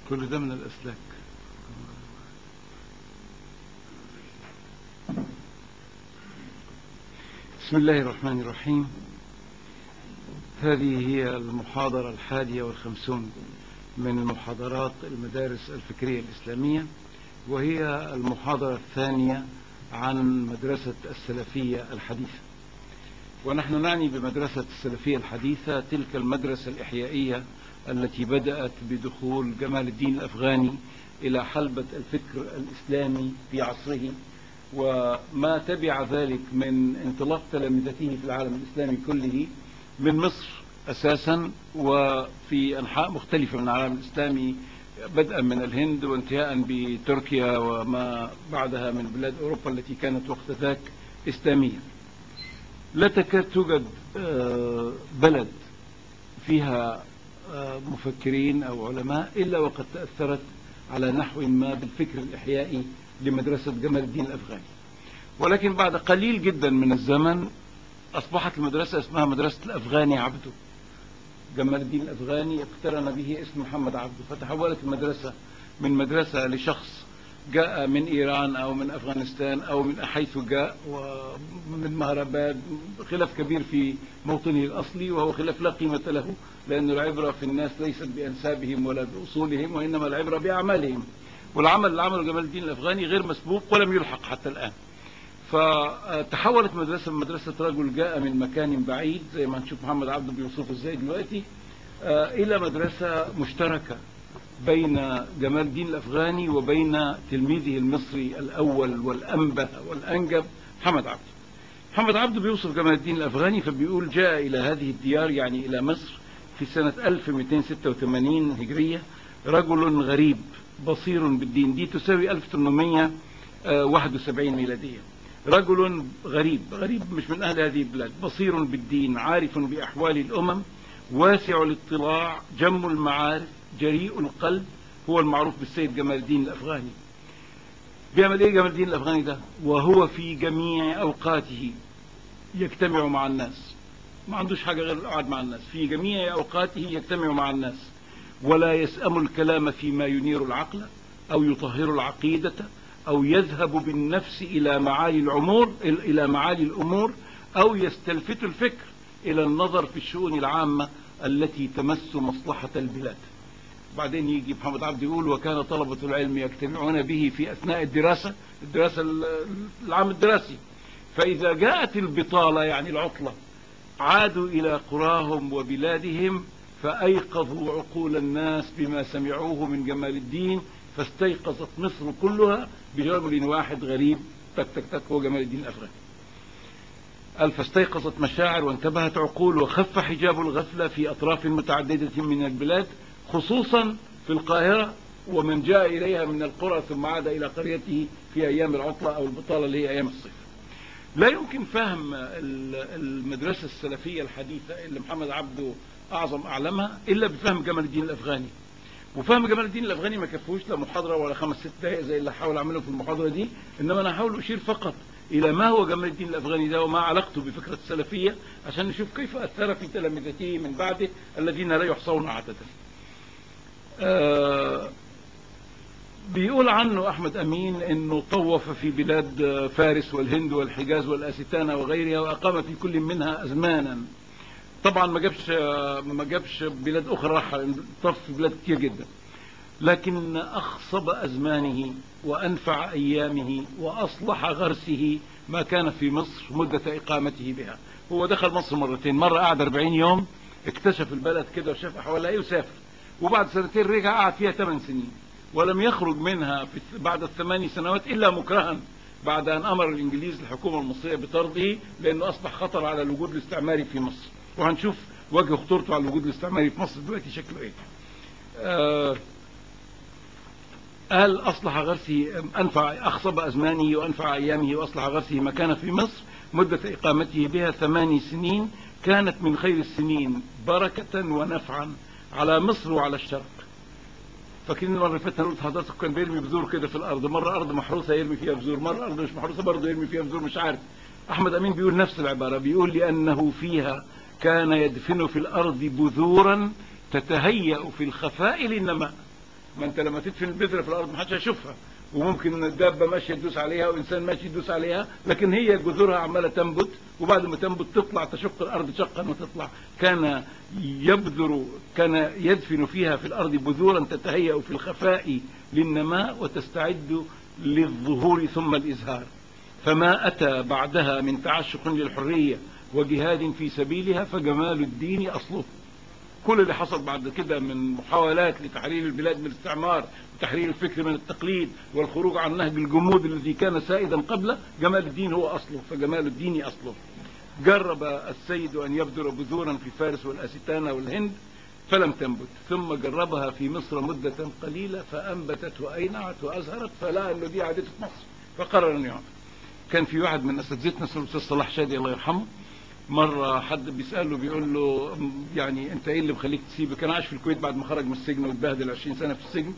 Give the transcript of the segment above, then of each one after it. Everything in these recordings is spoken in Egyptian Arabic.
كل ده من الأسلاك بسم الله الرحمن الرحيم هذه هي المحاضرة الحادية والخمسون من محاضرات المدارس الفكرية الإسلامية وهي المحاضرة الثانية عن مدرسة السلفية الحديثة ونحن نعني بمدرسة السلفية الحديثة تلك المدرسة الإحيائية التي بدأت بدخول جمال الدين الأفغاني إلى حلبة الفكر الإسلامي في عصره وما تبع ذلك من انطلاق تلامذته في العالم الإسلامي كله من مصر أساسا وفي أنحاء مختلفة من العالم الإسلامي بدءا من الهند وانتهاء بتركيا وما بعدها من بلاد أوروبا التي كانت وقت ذاك إسلامية لا تكاد توجد بلد فيها مفكرين أو علماء إلا وقد تأثرت على نحو ما بالفكر الإحيائي لمدرسة جمال الدين الأفغاني ولكن بعد قليل جدا من الزمن أصبحت المدرسة اسمها مدرسة الأفغاني عبده جمال الدين الأفغاني اقترن به اسم محمد عبده فتحولت المدرسة من مدرسة لشخص جاء من إيران أو من أفغانستان أو من حيث جاء ومن مهرباد خلاف كبير في موطنه الأصلي وهو خلاف لا قيمة له لأن العبرة في الناس ليست بأنسابهم ولا بأصولهم وإنما العبرة بأعمالهم والعمل اللي عمله جمال الدين الأفغاني غير مسبوق ولم يلحق حتى الآن فتحولت مدرسة من مدرسة رجل جاء من مكان بعيد زي ما نشوف محمد عبده بيوصفه ازاي دلوقتي إلى مدرسة مشتركة بين جمال الدين الأفغاني وبين تلميذه المصري الأول والأنبه والأنجب محمد عبده محمد عبده بيوصف جمال الدين الأفغاني فبيقول جاء إلى هذه الديار يعني إلى مصر في سنة 1286 هجرية رجل غريب بصير بالدين دي تساوي 1871 ميلادية رجل غريب غريب مش من أهل هذه البلاد بصير بالدين عارف بأحوال الأمم واسع الاطلاع جم المعارف جريء القلب هو المعروف بالسيد جمال الدين الأفغاني بيعمل ايه جمال الدين الأفغاني ده وهو في جميع أوقاته يجتمع مع الناس ما عندوش حاجة غير القعد مع الناس في جميع أوقاته يجتمع مع الناس ولا يسأم الكلام فيما ينير العقل أو يطهر العقيدة أو يذهب بالنفس إلى معالي العمور إلى معالي الأمور أو يستلفت الفكر إلى النظر في الشؤون العامة التي تمس مصلحة البلاد بعدين يجي محمد عبد يقول وكان طلبة العلم يجتمعون به في أثناء الدراسة الدراسة العام الدراسي فإذا جاءت البطالة يعني العطلة عادوا إلى قراهم وبلادهم فأيقظوا عقول الناس بما سمعوه من جمال الدين فاستيقظت مصر كلها برجل واحد غريب تك تك تك هو جمال الدين الأفغاني قال فاستيقظت مشاعر وانتبهت عقول وخف حجاب الغفلة في أطراف متعددة من البلاد خصوصا في القاهرة ومن جاء إليها من القرى ثم عاد إلى قريته في أيام العطلة أو البطالة اللي هي أيام الصيف لا يمكن فهم المدرسة السلفية الحديثة اللي محمد عبده أعظم أعلمها إلا بفهم جمال الدين الأفغاني وفهم جمال الدين الأفغاني ما كفوش لا محاضرة ولا خمس ست دقائق زي اللي حاول أعمله في المحاضرة دي إنما أنا هحاول أشير فقط إلى ما هو جمال الدين الأفغاني ده وما علاقته بفكرة السلفية عشان نشوف كيف أثر في تلامذته من بعده الذين لا يحصون عددا آه بيقول عنه أحمد أمين أنه طوف في بلاد فارس والهند والحجاز والأستانة وغيرها وأقام في كل منها أزمانا طبعا ما جابش ما جابش بلاد أخرى راح طف في بلاد كتير جدا لكن أخصب أزمانه وأنفع أيامه وأصلح غرسه ما كان في مصر مدة إقامته بها هو دخل مصر مرتين مرة قعد 40 يوم اكتشف البلد كده وشاف أحوالها إيه وسافر وبعد سنتين رجع قعد فيها 8 سنين ولم يخرج منها بعد الثماني سنوات إلا مكرها بعد أن أمر الإنجليز الحكومة المصرية بطرده لأنه أصبح خطر على الوجود الاستعماري في مصر وهنشوف وجه خطورته على الوجود الاستعماري في مصر دلوقتي شكله ايه آه قال أصلح غرسه أنفع أخصب أزمانه وأنفع أيامه وأصلح غرسه ما كان في مصر مدة إقامته بها ثماني سنين كانت من خير السنين بركة ونفعا على مصر وعلى الشرق فاكرين المره اللي فاتت قلت حضرتك كان بيرمي بذور كده في الارض مره ارض محروسه يرمي فيها بذور مره ارض مش محروسه برضه يرمي فيها بذور مش عارف احمد امين بيقول نفس العباره بيقول لانه فيها كان يدفن في الارض بذورا تتهيأ في الخفاء للنماء ما انت لما تدفن البذره في الارض ما حدش هيشوفها وممكن الدابه ماشيه تدوس عليها وانسان ماشي يدوس عليها لكن هي جذورها عماله تنبت وبعد ما تنبت تطلع تشق الارض شقا وتطلع كان يبذر كان يدفن فيها في الارض بذورا تتهيأ في الخفاء للنماء وتستعد للظهور ثم الازهار فما اتى بعدها من تعشق للحريه وجهاد في سبيلها فجمال الدين اصله كل اللي حصل بعد كده من محاولات لتحرير البلاد من الاستعمار وتحرير الفكر من التقليد والخروج عن نهج الجمود الذي كان سائدا قبله جمال الدين هو أصله فجمال الدين أصله جرب السيد أن يبذر بذورا في فارس والأستانة والهند فلم تنبت ثم جربها في مصر مدة قليلة فأنبتت وأينعت وأزهرت فلا أنه دي عادته في مصر فقرر أن يعمل كان في واحد من أساتذتنا اسمه الأستاذ صلاح شادي الله يرحمه مرة حد بيسأله بيقول له يعني انت ايه اللي مخليك تسيبه كان عايش في الكويت بعد ما خرج من السجن واتبهدل 20 سنة في السجن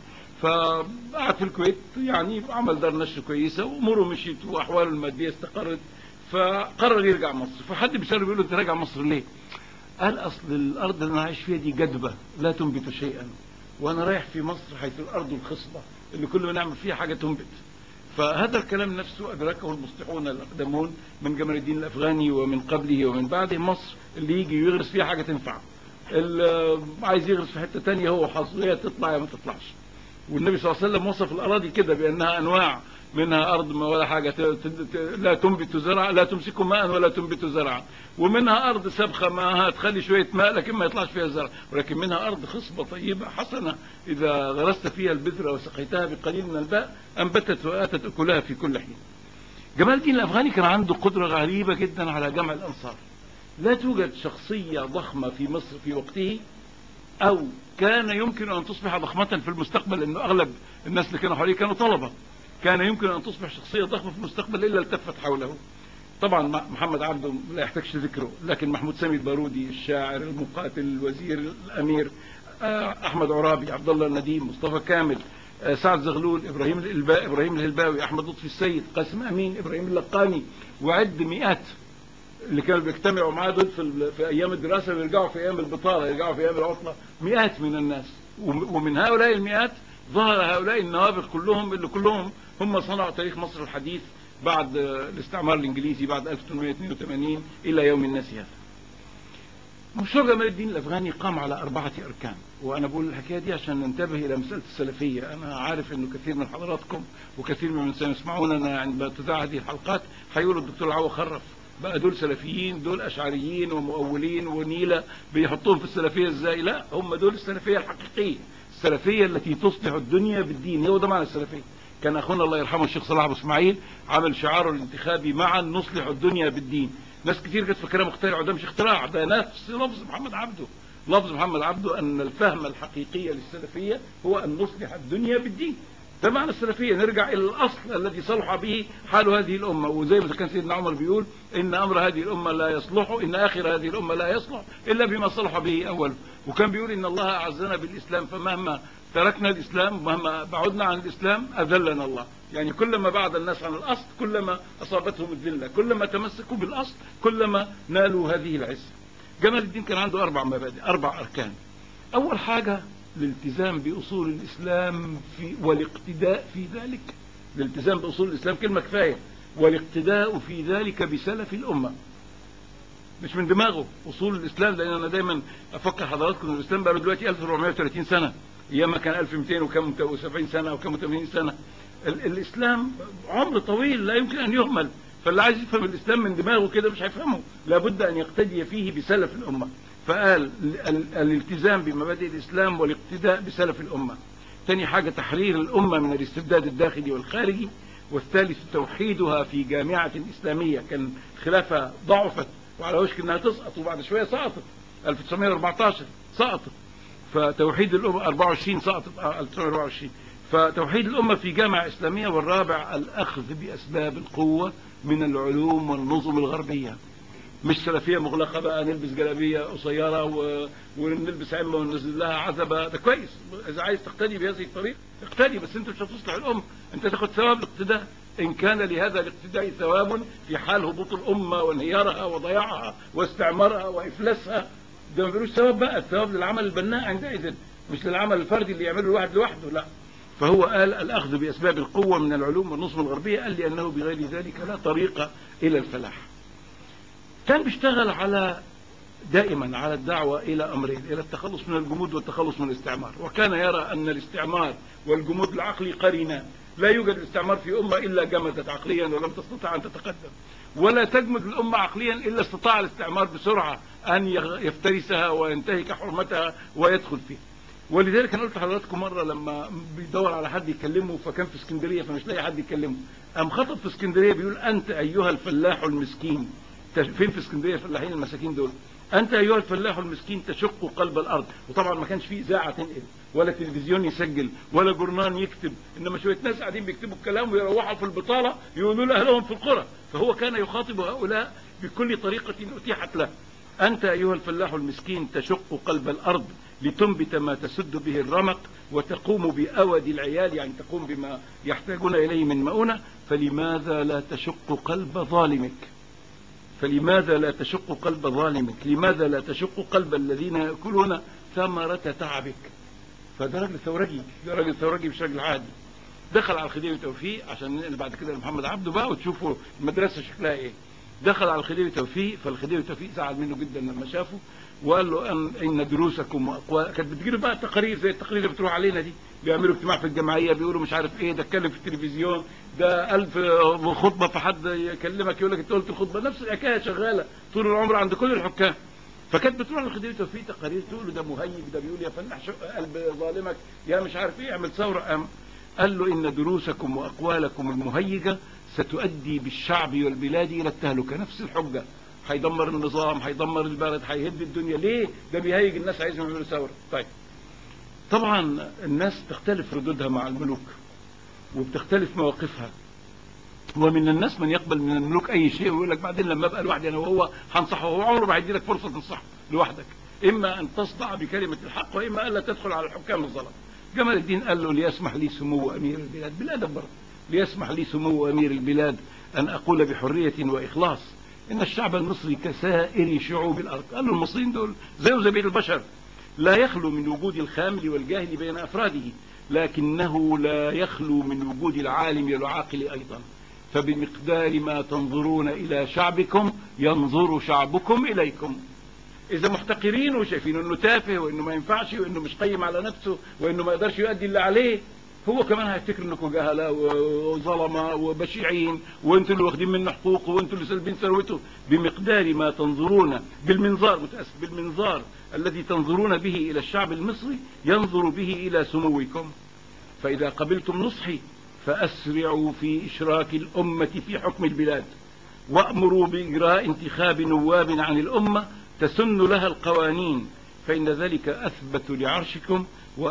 فقعد في الكويت يعني عمل دار نشر كويسة واموره مشيت واحواله المادية استقرت فقرر يرجع مصر فحد بيسأله بيقول له انت راجع مصر ليه قال اصل الارض اللي انا عايش فيها دي جدبة لا تنبت شيئا وانا رايح في مصر حيث الارض الخصبة اللي كل ما نعمل فيها حاجة تنبت فهذا الكلام نفسه أدركه المصلحون الأقدمون من جمال الدين الأفغاني ومن قبله ومن بعده مصر اللي يجي يغرس فيها حاجة تنفع اللي عايز يغرس في حتة تانية هو حظه هي تطلع يا ما تطلعش والنبي صلى الله عليه وسلم وصف الأراضي كده بأنها أنواع منها أرض ما ولا حاجة ت- ت- ت- لا تنبت زرع لا تمسك ماء ولا تنبت زرعا ومنها أرض سبخة ماءها تخلي شوية ماء لكن ما يطلعش فيها زرع ولكن منها أرض خصبة طيبة حسنة إذا غرست فيها البذرة وسقيتها بقليل من الماء أنبتت وآتت أكلها في كل حين جمال الدين الأفغاني كان عنده قدرة غريبة جدا على جمع الأنصار لا توجد شخصية ضخمة في مصر في وقته أو كان يمكن أن تصبح ضخمة في المستقبل لأنه أغلب الناس اللي كانوا حواليه كانوا طلبة كان يمكن أن تصبح شخصية ضخمة في المستقبل إلا التفت حوله طبعا محمد عبده لا يحتاجش ذكره لكن محمود سامي البارودي الشاعر المقاتل الوزير الأمير آه، أحمد عرابي عبد الله النديم مصطفى كامل آه، سعد زغلول إبراهيم الإلباء إبراهيم الهلباوي أحمد لطفي السيد قاسم أمين إبراهيم اللقاني وعد مئات اللي كانوا بيجتمعوا معاه دول في, ال- في ايام الدراسه ويرجعوا في ايام البطاله يرجعوا في ايام العطله مئات من الناس وم- ومن هؤلاء المئات ظهر هؤلاء النوابغ كلهم اللي كلهم هم صنعوا تاريخ مصر الحديث بعد آه، الاستعمار الانجليزي بعد 1882 الى يوم الناس هذا. مشروع جمال الدين الافغاني قام على اربعه اركان وانا بقول الحكايه دي عشان ننتبه الى مساله السلفيه انا عارف انه كثير من حضراتكم وكثير من سيسمعوننا عند تذاع هذه الحلقات هيقولوا الدكتور عو خرف بقى دول سلفيين دول اشعريين ومؤولين ونيله بيحطوهم في السلفيه ازاي لا هم دول السلفيه الحقيقيه السلفيه التي تصلح الدنيا بالدين هو ده معنى السلفيه كان اخونا الله يرحمه الشيخ صلاح ابو اسماعيل عمل شعاره الانتخابي معا نصلح الدنيا بالدين ناس كتير كانت فاكراه مخترع وده مش اختراع ده نفس لفظ محمد عبده لفظ محمد عبده ان الفهم الحقيقي للسلفيه هو ان نصلح الدنيا بالدين ده معنى السلفيه نرجع الى الاصل الذي صلح به حال هذه الامه وزي ما كان سيدنا عمر بيقول ان امر هذه الامه لا يصلح ان اخر هذه الامه لا يصلح الا بما صلح به اوله وكان بيقول ان الله اعزنا بالاسلام فمهما تركنا الاسلام مهما بعدنا عن الاسلام اذلنا الله يعني كلما بعد الناس عن الاصل كلما اصابتهم الذله كلما تمسكوا بالاصل كلما نالوا هذه العزه جمال الدين كان عنده اربع مبادئ اربع اركان اول حاجه الالتزام باصول الاسلام في والاقتداء في ذلك الالتزام باصول الاسلام كلمه كفايه والاقتداء في ذلك بسلف الامه مش من دماغه اصول الاسلام لان انا دايما افكر حضراتكم ان الاسلام بقى له دلوقتي 1430 سنه ايام ما كان 1200 وكم و70 سنه وكم 80 سنه ال- الاسلام عمر طويل لا يمكن ان يهمل فاللي عايز يفهم الاسلام من دماغه كده مش هيفهمه لابد ان يقتدي فيه بسلف الامه فقال ال- ال- الالتزام بمبادئ الاسلام والاقتداء بسلف الامه ثاني حاجه تحرير الامه من الاستبداد الداخلي والخارجي والثالث توحيدها في جامعه اسلاميه كان الخلافه ضعفت وعلى وشك انها تسقط وبعد شويه سقطت 1914 سقطت فتوحيد الأمة 24 سقطت آه، 1924 فتوحيد الأمة في جامعة إسلامية والرابع الأخذ بأسباب القوة من العلوم والنظم الغربية مش سلفية مغلقة بقى نلبس جلابية قصيرة و... ونلبس عمة وننزل لها عزبة ده كويس إذا عايز تقتدي بهذه الطريقة اقتدي بس أنت مش هتصلح الأمة أنت تاخد ثواب الاقتداء إن كان لهذا الاقتداء ثواب في حال هبوط الأمة وانهيارها وضياعها واستعمارها وإفلاسها ده ما بيقولوش ثواب بقى الثواب للعمل البناء عندئذ مش للعمل الفردي اللي يعمله الواحد لوحده لا فهو قال الأخذ بأسباب القوة من العلوم والنظم الغربية قال لأنه بغير ذلك لا طريق إلى الفلاح كان بيشتغل على دائما على الدعوة إلى أمرين إلى التخلص من الجمود والتخلص من الاستعمار وكان يرى أن الاستعمار والجمود العقلي قرينان لا يوجد الاستعمار في أمة إلا جمدت عقليا ولم تستطع أن تتقدم ولا تجمد الأمة عقليا إلا استطاع الاستعمار بسرعة أن يفترسها وينتهك حرمتها ويدخل فيها ولذلك انا قلت لحضراتكم مره لما بيدور على حد يكلمه فكان في اسكندريه فمش لاقي حد يكلمه قام خطب في اسكندريه بيقول انت ايها الفلاح المسكين فين في اسكندريه الفلاحين المساكين دول انت ايها الفلاح المسكين تشق قلب الارض وطبعا ما كانش فيه اذاعه تنقل ولا تلفزيون يسجل ولا جورنان يكتب انما شويه ناس قاعدين بيكتبوا الكلام ويروحوا في البطاله يقولوا لاهلهم في القرى فهو كان يخاطب هؤلاء بكل طريقه اتيحت له أنت أيها الفلاح المسكين تشق قلب الأرض لتنبت ما تسد به الرمق وتقوم بأود العيال يعني تقوم بما يحتاجون إليه من مؤونة فلماذا لا تشق قلب ظالمك فلماذا لا تشق قلب ظالمك لماذا لا تشق قلب الذين يأكلون ثمرة تعبك فده راجل ثورجي ده راجل ثورجي مش راجل عادي دخل على الخديوي توفيق عشان ننقل بعد كده لمحمد عبده بقى وتشوفوا المدرسة شكلها ايه دخل على الخديوي توفيق فالخديوي توفيق زعل منه جدا لما شافه وقال له أن, ان دروسكم واقوال كانت بتجيله بقى تقارير زي التقارير اللي بتروح علينا دي بيعملوا اجتماع في الجمعيه بيقولوا مش عارف ايه ده اتكلم في التلفزيون ده ألف خطبه فحد يكلمك يقول لك انت قلت الخطبه نفس الحكايه شغاله طول العمر عند كل الحكام فكانت بتروح للخديوي توفيق تقارير تقول له ده مهيج ده بيقول يا فلاح شق قلب ظالمك يا مش عارف ايه اعمل ثوره أم قال له ان دروسكم واقوالكم المهيجه ستؤدي بالشعب والبلاد الى التهلكه نفس الحجه هيدمر النظام هيدمر البلد هيهد الدنيا ليه ده بيهيج الناس عايزهم يعملوا ثوره طيب طبعا الناس تختلف ردودها مع الملوك وبتختلف مواقفها ومن الناس من يقبل من الملوك اي شيء ويقول لك بعدين لما ابقى لوحدي انا وهو هنصحه هو عمره ما هيدي لك فرصه تنصحه لوحدك اما ان تصدع بكلمه الحق واما الا تدخل على الحكام الظلم جمال الدين قال له ليسمح لي سمو امير البلاد بالادب برضه ليسمح لي سمو امير البلاد ان اقول بحريه واخلاص ان الشعب المصري كسائر شعوب الارض قال له المصريين دول زيه زي بقيه البشر لا يخلو من وجود الخامل والجاهل بين افراده لكنه لا يخلو من وجود العالم والعاقل ايضا فبمقدار ما تنظرون الى شعبكم ينظر شعبكم اليكم اذا محتقرين وشايفين انه تافه وانه ما ينفعش وانه مش قيم على نفسه وانه ما يقدرش يؤدي اللي عليه هو كمان هيفتكر انكم جهله وظلمه وبشعين وانتوا اللي واخدين منه حقوقه وانتوا اللي سالبين ثروته بمقدار ما تنظرون بالمنظار متاسف بالمنظار الذي تنظرون به الى الشعب المصري ينظر به الى سموكم فاذا قبلتم نصحي فاسرعوا في اشراك الامه في حكم البلاد وامروا باجراء انتخاب نواب عن الامه تسن لها القوانين فان ذلك اثبت لعرشكم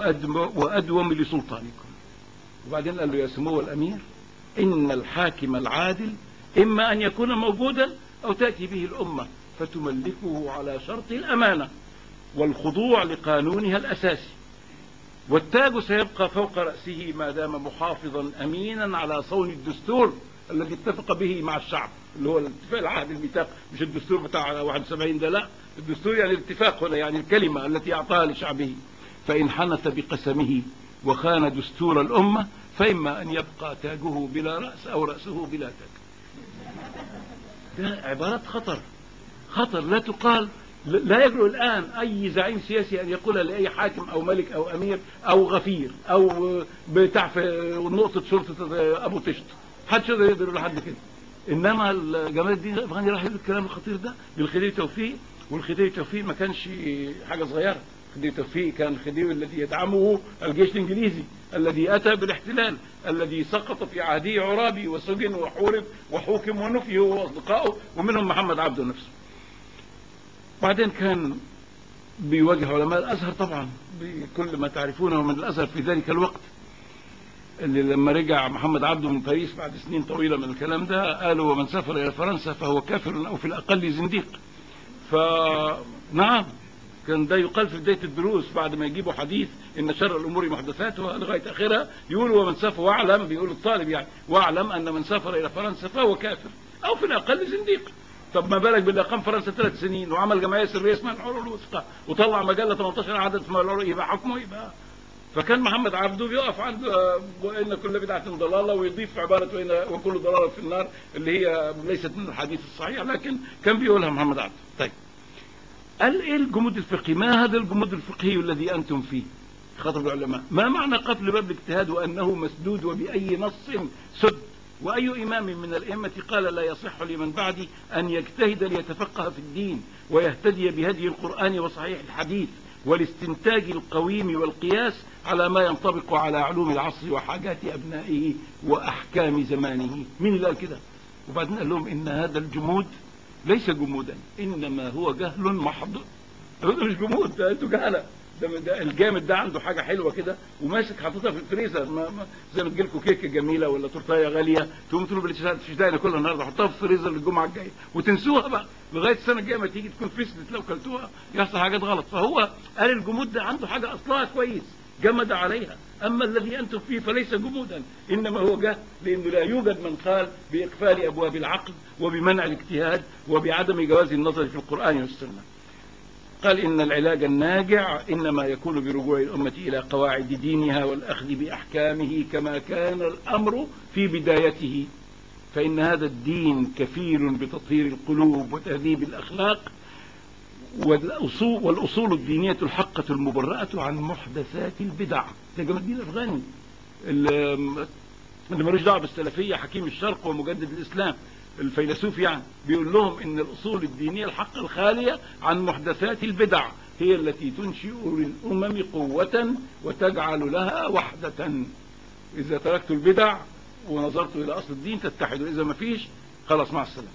وادوم لسلطانكم وبعدين قال له يا سمو الأمير إن الحاكم العادل إما أن يكون موجودا أو تأتي به الأمة فتملكه على شرط الأمانة والخضوع لقانونها الأساسي والتاج سيبقى فوق رأسه ما دام محافظا أمينا على صون الدستور الذي اتفق به مع الشعب اللي هو الاتفاق العهد الميثاق مش الدستور بتاع 71 ده لا الدستور يعني الاتفاق هنا يعني الكلمة التي أعطاها لشعبه فإن حنث بقسمه وخان دستور الأمة فإما أن يبقى تاجه بلا رأس أو رأسه بلا تاج ده عبارات خطر خطر لا تقال لا يجرؤ الآن أي زعيم سياسي أن يقول لأي حاكم أو ملك أو أمير أو غفير أو بتاع في نقطة شرطة أبو طشت حدش يقدر يقدر لحد كده إنما جمال الدين الأفغاني راح يقول الكلام الخطير ده بالخديوي توفيق والخديوي توفيق ما كانش حاجة صغيرة خديوي توفيق كان الخديوي الذي يدعمه الجيش الإنجليزي الذي أتى بالاحتلال الذي سقط في عهده عرابي وسجن وحورب وحوكم ونفي هو وأصدقائه ومنهم محمد عبده نفسه بعدين كان بيواجه علماء الأزهر طبعا بكل ما تعرفونه من الأزهر في ذلك الوقت اللي لما رجع محمد عبده من باريس بعد سنين طويلة من الكلام ده قالوا ومن سافر إلى فرنسا فهو كافر أو في الأقل زنديق فنعم كان ده يقال في بداية الدروس بعد ما يجيبوا حديث إن شر الأمور محدثاتها لغاية آخرها يقولوا ومن سافر واعلم بيقول الطالب يعني واعلم أن من سافر إلى فرنسا فهو كافر أو في الأقل زنديق طب ما بالك باللي قام فرنسا ثلاث سنين وعمل جمعيه سريه اسمها الحرور الوثقى وطلع مجله 18 عدد اسمها الحرور يبقى حكمه يبقى فكان محمد عبده بيقف عند آه، وان كل بدعه ضلاله ويضيف عباره وإن وكل ضلاله في النار اللي هي ليست من الحديث الصحيح لكن كان بيقولها محمد عبده طيب قال ايه الجمود الفقهي ما هذا الجمود الفقهي الذي انتم فيه خطب العلماء ما معنى قتل باب الاجتهاد وانه مسدود وباي نص سد واي امام من الائمه قال لا يصح لمن بعدي ان يجتهد ليتفقه في الدين ويهتدي بهدي القران وصحيح الحديث والاستنتاج القويم والقياس على ما ينطبق على علوم العصر وحاجات ابنائه واحكام زمانه مين اللي قال كده وبعدين قال لهم ان هذا الجمود ليس جمودا انما هو جهل محض مش جمود ده انتوا جهله ده, ده الجامد ده عنده حاجه حلوه كده وماسك حاططها في الفريزر ما ما زي ما تجيلكوا كيكه جميله ولا تورتايه غاليه تقوموا تقولوا مش داينا كل النهارده حطها في الفريزر للجمعه الجايه وتنسوها بقى لغايه السنه الجايه ما تيجي تكون فسدت لو كلتوها يحصل حاجات غلط فهو قال الجمود ده عنده حاجه اصلها كويس جمد عليها اما الذي انتم فيه فليس جمودا انما هو جهل لانه لا يوجد من قال باقفال ابواب العقل وبمنع الاجتهاد وبعدم جواز النظر في القران والسنه قال إن العلاج الناجع إنما يكون برجوع الأمة إلى قواعد دينها والأخذ بأحكامه كما كان الأمر في بدايته فإن هذا الدين كفيل بتطهير القلوب وتهذيب الأخلاق والأصول, والأصول الدينية الحقة المبرأة عن محدثات البدع ده جمال الدين الأفغاني اللي ملوش دعوه بالسلفية حكيم الشرق ومجدد الإسلام الفيلسوف يعني بيقول لهم ان الاصول الدينيه الحق الخاليه عن محدثات البدع هي التي تنشئ للامم قوه وتجعل لها وحده اذا تركت البدع ونظرت الى اصل الدين تتحدوا اذا ما فيش خلاص مع السلامه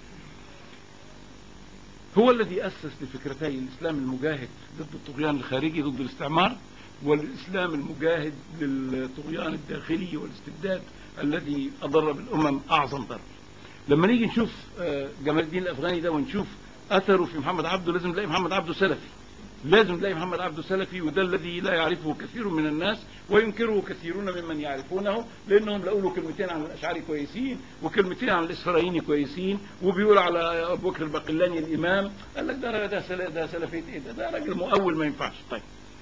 هو الذي اسس لفكرتي الاسلام المجاهد ضد الطغيان الخارجي ضد الاستعمار والاسلام المجاهد للطغيان الداخلي والاستبداد الذي اضر بالامم اعظم ضرر لما نيجي نشوف آه، جمال الدين الافغاني ده ونشوف اثره في محمد عبده لازم نلاقي محمد عبده سلفي لازم نلاقي محمد عبده سلفي وده الذي لا يعرفه كثير من الناس وينكره كثيرون ممن يعرفونه لانهم لقوا له كلمتين عن الاشعري كويسين وكلمتين عن الاسفرايني كويسين وبيقول على ابو بكر الباقلاني الامام قال لك ده ده ده سلفيه ايه ده ده راجل مؤول ما ينفعش طيب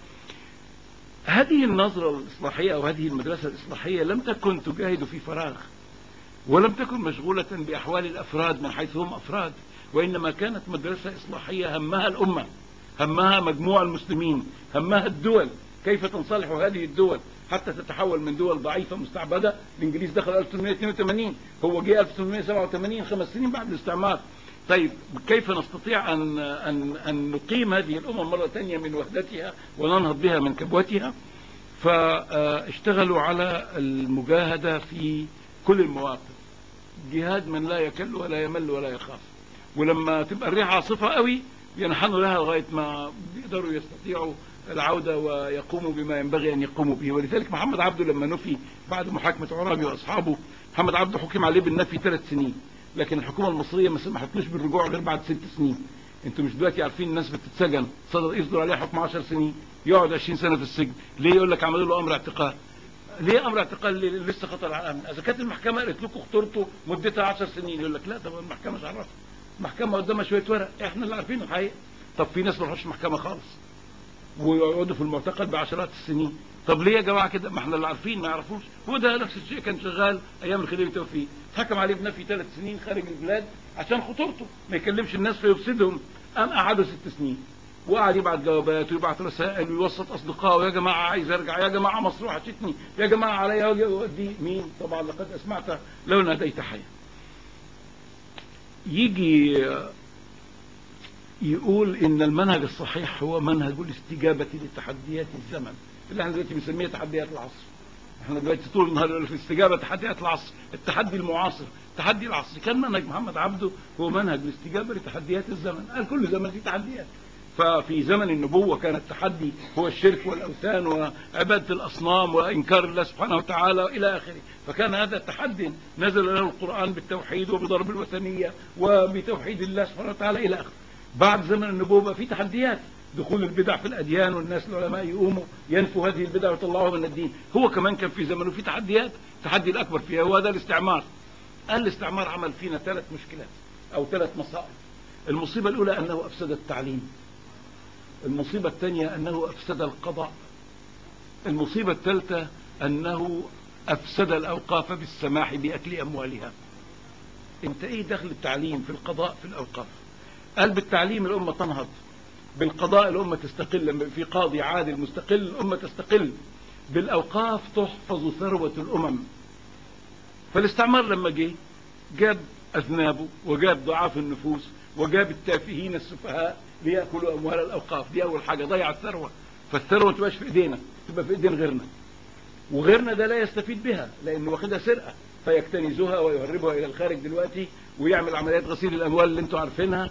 هذه النظره الاصلاحيه او هذه المدرسه الاصلاحيه لم تكن تجاهد في فراغ ولم تكن مشغولة بأحوال الأفراد من حيث هم أفراد وإنما كانت مدرسة إصلاحية همها الأمة همها مجموع المسلمين همها الدول كيف تنصلح هذه الدول حتى تتحول من دول ضعيفة مستعبدة الإنجليز دخل 1882 هو جه 1887 خمس سنين بعد الاستعمار طيب كيف نستطيع أن, أن, أن نقيم هذه الأمة مرة ثانية من وحدتها وننهض بها من كبوتها فاشتغلوا على المجاهدة في كل المواقف جهاد من لا يكل ولا يمل ولا يخاف ولما تبقى الريح عاصفة قوي ينحنوا لها لغاية ما بيقدروا يستطيعوا العودة ويقوموا بما ينبغي أن يقوموا به ولذلك محمد عبده لما نفي بعد محاكمة عرابي وأصحابه محمد عبده حكم عليه بالنفي ثلاث سنين لكن الحكومة المصرية ما سمحتلوش بالرجوع غير بعد ست سنين انتوا مش دلوقتي عارفين الناس بتتسجن صدر يصدر عليها حكم 10 سنين يقعد 20 سنة في السجن ليه يقول لك عملوا له أمر اعتقال ليه امر اعتقال لسه خطر على الامن اذا كانت المحكمه قالت لكم خطورته مدتها 10 سنين يقول لك لا طب المحكمه مش عارفه المحكمه قدامها شويه ورق احنا اللي عارفين الحقيقه طب في ناس ما راحوش المحكمه خالص ويقعدوا في المعتقل بعشرات السنين طب ليه يا جماعه كده ما احنا اللي عارفين ما يعرفوش هو ده نفس الشيء كان شغال ايام الخليفه توفيق حكم عليه بنفي ثلاث سنين خارج البلاد عشان خطورته ما يكلمش الناس فيفسدهم قام قعدوا ست سنين وقعد يبعت جوابات ويبعت رسائل ويوسط اصدقائه يا جماعه عايز ارجع يا جماعه مصر وحشتني يا جماعه عليا دي مين طبعا لقد اسمعت لو ناديت حيا يجي يقول ان المنهج الصحيح هو منهج الاستجابه لتحديات الزمن اللي احنا دلوقتي بنسميها تحديات العصر احنا دلوقتي طول النهار في الاستجابه تحديات العصر التحدي المعاصر تحدي العصر كان منهج محمد عبده هو منهج الاستجابه لتحديات الزمن قال كل زمن فيه تحديات ففي زمن النبوة كان التحدي هو الشرك والأوثان وعبادة الأصنام وإنكار الله سبحانه وتعالى إلى آخره فكان هذا التحدي نزل له القرآن بالتوحيد وبضرب الوثنية وبتوحيد الله سبحانه وتعالى إلى آخره بعد زمن النبوة بقى في تحديات دخول البدع في الأديان والناس العلماء يقوموا ينفوا هذه البدع ويطلعوها من الدين هو كمان كان في زمنه في تحديات التحدي الأكبر فيها هو هذا الاستعمار قال الاستعمار عمل فينا ثلاث مشكلات أو ثلاث مصائب المصيبة الأولى أنه أفسد التعليم المصيبة الثانية أنه أفسد القضاء المصيبة الثالثة أنه أفسد الأوقاف بالسماح بأكل أموالها انت ايه دخل التعليم في القضاء في الأوقاف قال بالتعليم الأمة تنهض بالقضاء الأمة تستقل لما في قاضي عادل مستقل الأمة تستقل بالأوقاف تحفظ ثروة الأمم فالاستعمار لما جه جاب أذنابه وجاب ضعاف النفوس وجاب التافهين السفهاء ليأكلوا أموال الأوقاف دي أول حاجة ضيع الثروة فالثروة ما تبقاش في إيدينا تبقى في إيدين غيرنا وغيرنا ده لا يستفيد بها لأنه واخدها سرقة فيكتنزها ويهربها إلى الخارج دلوقتي ويعمل عمليات غسيل الأموال اللي انتم عارفينها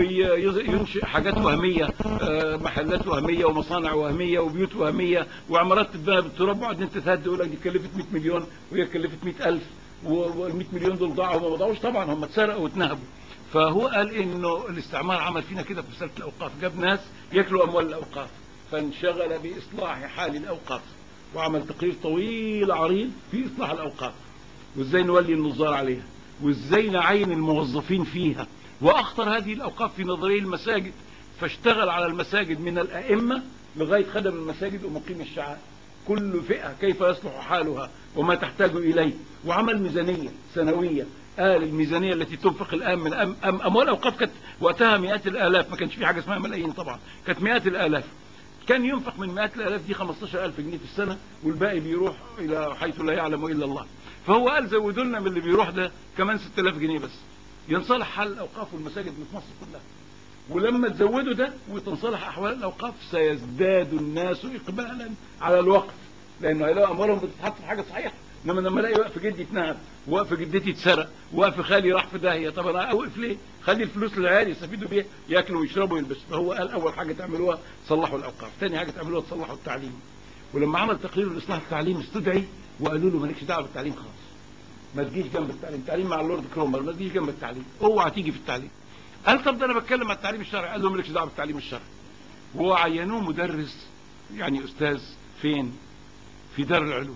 وينشئ حاجات وهمية آه، محلات وهمية ومصانع وهمية وبيوت وهمية وعمارات تتبنى بالتراب بعد انت تهد يقول لك دي كلفت 100 مليون وهي كلفت 100000 وال 100 مليون دول ضاعوا هم ما ضاعوش طبعا هم اتسرقوا واتنهبوا فهو قال انه الاستعمار عمل فينا كده في مساله الاوقاف جاب ناس ياكلوا اموال الاوقاف فانشغل باصلاح حال الاوقاف وعمل تقرير طويل عريض في اصلاح الاوقاف وازاي نولي النظار عليها وازاي نعين الموظفين فيها واخطر هذه الاوقاف في نظريه المساجد فاشتغل على المساجد من الائمه لغايه خدم المساجد ومقيم الشعائر كل فئه كيف يصلح حالها وما تحتاج اليه وعمل ميزانيه سنويه قال الميزانيه التي تنفق الان من أم أم اموال الاوقاف كانت وقتها مئات الالاف ما كانش في حاجه اسمها ملايين طبعا كانت مئات الالاف كان ينفق من مئات الالاف دي 15000 جنيه في السنه والباقي بيروح الى حيث لا يعلم الا الله فهو قال زودوا لنا من اللي بيروح ده كمان 6000 جنيه بس ينصلح حال الاوقاف والمساجد في مصر كلها ولما تزودوا ده وتنصلح احوال الاوقاف سيزداد الناس اقبالا على الوقف لانه هيلاقوا اموالهم بتتحط في حاجه صحيحه انما لما الاقي وقف جدي اتنهب وقف جدتي اتسرق وقف خالي راح في داهيه طب انا اوقف ليه؟ خلي الفلوس للعيال يستفيدوا بيها ياكلوا ويشربوا ويلبسوا فهو قال اول حاجه تعملوها تصلحوا الاوقاف، ثاني حاجه تعملوها تصلحوا التعليم. ولما عمل تقرير الاصلاح التعليم استدعي وقالوا له مالكش دعوه بالتعليم خالص. ما تجيش جنب التعليم، التعليم مع اللورد كرومر ما تجيش جنب التعليم، اوعى تيجي في التعليم. قال طب ده انا بتكلم عن التعليم الشرعي، قال له مالكش دعوه بالتعليم الشرعي. وعينوه مدرس يعني استاذ فين؟ في دار العلوم.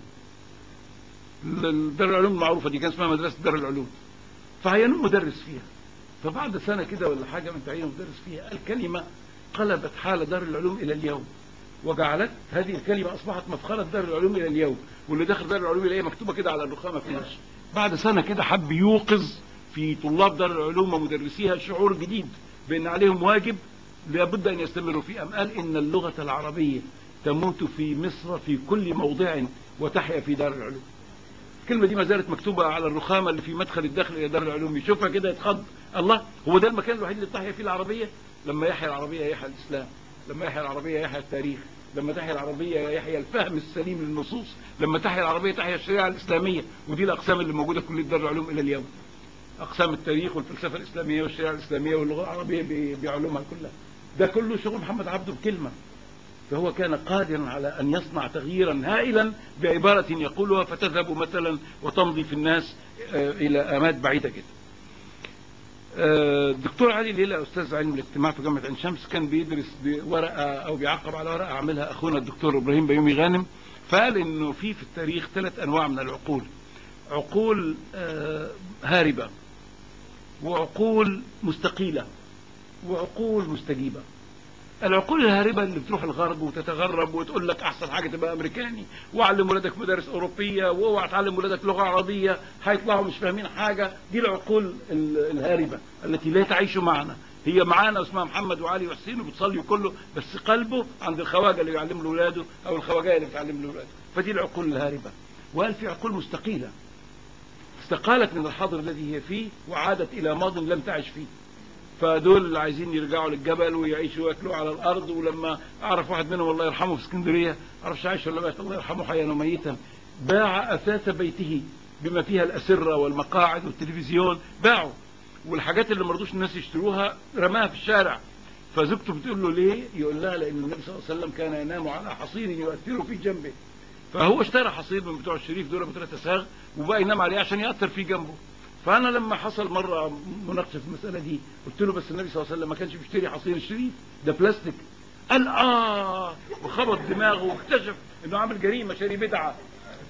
دار العلوم المعروفه دي كان اسمها مدرسه دار العلوم. فعينوه مدرس فيها. فبعد سنه كده ولا حاجه من تعيينه مدرس فيها قال كلمه قلبت حال دار العلوم الى اليوم. وجعلت هذه الكلمة أصبحت مفخرة دار العلوم إلى اليوم واللي داخل دار العلوم يلاقيها مكتوبة كده على الرخامة في الوش بعد سنة كده حب يوقظ في طلاب دار العلوم ومدرسيها شعور جديد بأن عليهم واجب لابد أن يستمروا فيه أم قال إن اللغة العربية تموت في مصر في كل موضع وتحيا في دار العلوم الكلمة دي ما زالت مكتوبة على الرخامة اللي في مدخل الداخل إلى دار العلوم يشوفها كده يتخض الله هو ده المكان الوحيد اللي تحيا فيه العربية لما يحيا العربية يحيا الإسلام لما يحيا العربية يحيا التاريخ لما تحيا العربية يحيا الفهم السليم للنصوص لما تحيا العربية تحيا الشريعة الإسلامية ودي الأقسام اللي موجودة في كلية دار العلوم إلى اليوم أقسام التاريخ والفلسفة الإسلامية والشريعة الإسلامية واللغة العربية ب- بعلومها كلها ده كله شغل محمد عبده بكلمة فهو كان قادرا على أن يصنع تغييرا هائلا بعبارة يقولها فتذهب مثلا وتمضي في الناس آه، إلى آماد بعيدة جدا آه، الدكتور علي ليلى استاذ علم الاجتماع في جامعه عين شمس كان بيدرس بورقه او بيعقب على ورقه عاملها اخونا الدكتور ابراهيم بيومي غانم فقال انه في في التاريخ ثلاث انواع من العقول عقول آه، هاربه وعقول مستقيله وعقول مستجيبه العقول الهاربه اللي بتروح الغرب وتتغرب وتقول لك احسن حاجه تبقى امريكاني واعلم ولادك مدارس اوروبيه واوعى تعلم ولادك لغه عربيه هيطلعوا مش فاهمين حاجه دي العقول ال- الهاربه التي لا تعيش معنا هي معانا واسمها محمد وعلي وحسين وبتصلي كله بس قلبه عند الخواجه اللي بيعلم له ولاده او الخواجه اللي بتعلم له ولاده فدي العقول الهاربه وقال في عقول مستقيله استقالت من الحاضر الذي هي فيه وعادت الى ماض لم تعش فيه فدول اللي عايزين يرجعوا للجبل ويعيشوا وياكلوا على الارض ولما اعرف واحد منهم الله يرحمه في اسكندريه معرفش عايش ولا مات الله يرحمه حيا وميتا باع اثاث بيته بما فيها الاسره والمقاعد والتلفزيون باعوا والحاجات اللي ما رضوش الناس يشتروها رماها في الشارع فزوجته بتقول له ليه؟ يقول لها لان النبي صلى الله عليه وسلم كان ينام على حصير يؤثر في جنبه فهو اشترى حصير من بتوع الشريف دول بثلاثة ساغ وبقى ينام عليه عشان يأثر في جنبه فأنا لما حصل مرة مناقشة في المسألة دي قلت له بس النبي صلى الله عليه وسلم ما كانش بيشتري حصير الشريف ده بلاستيك قال آه وخبط دماغه واكتشف إنه عامل جريمة شاري بدعة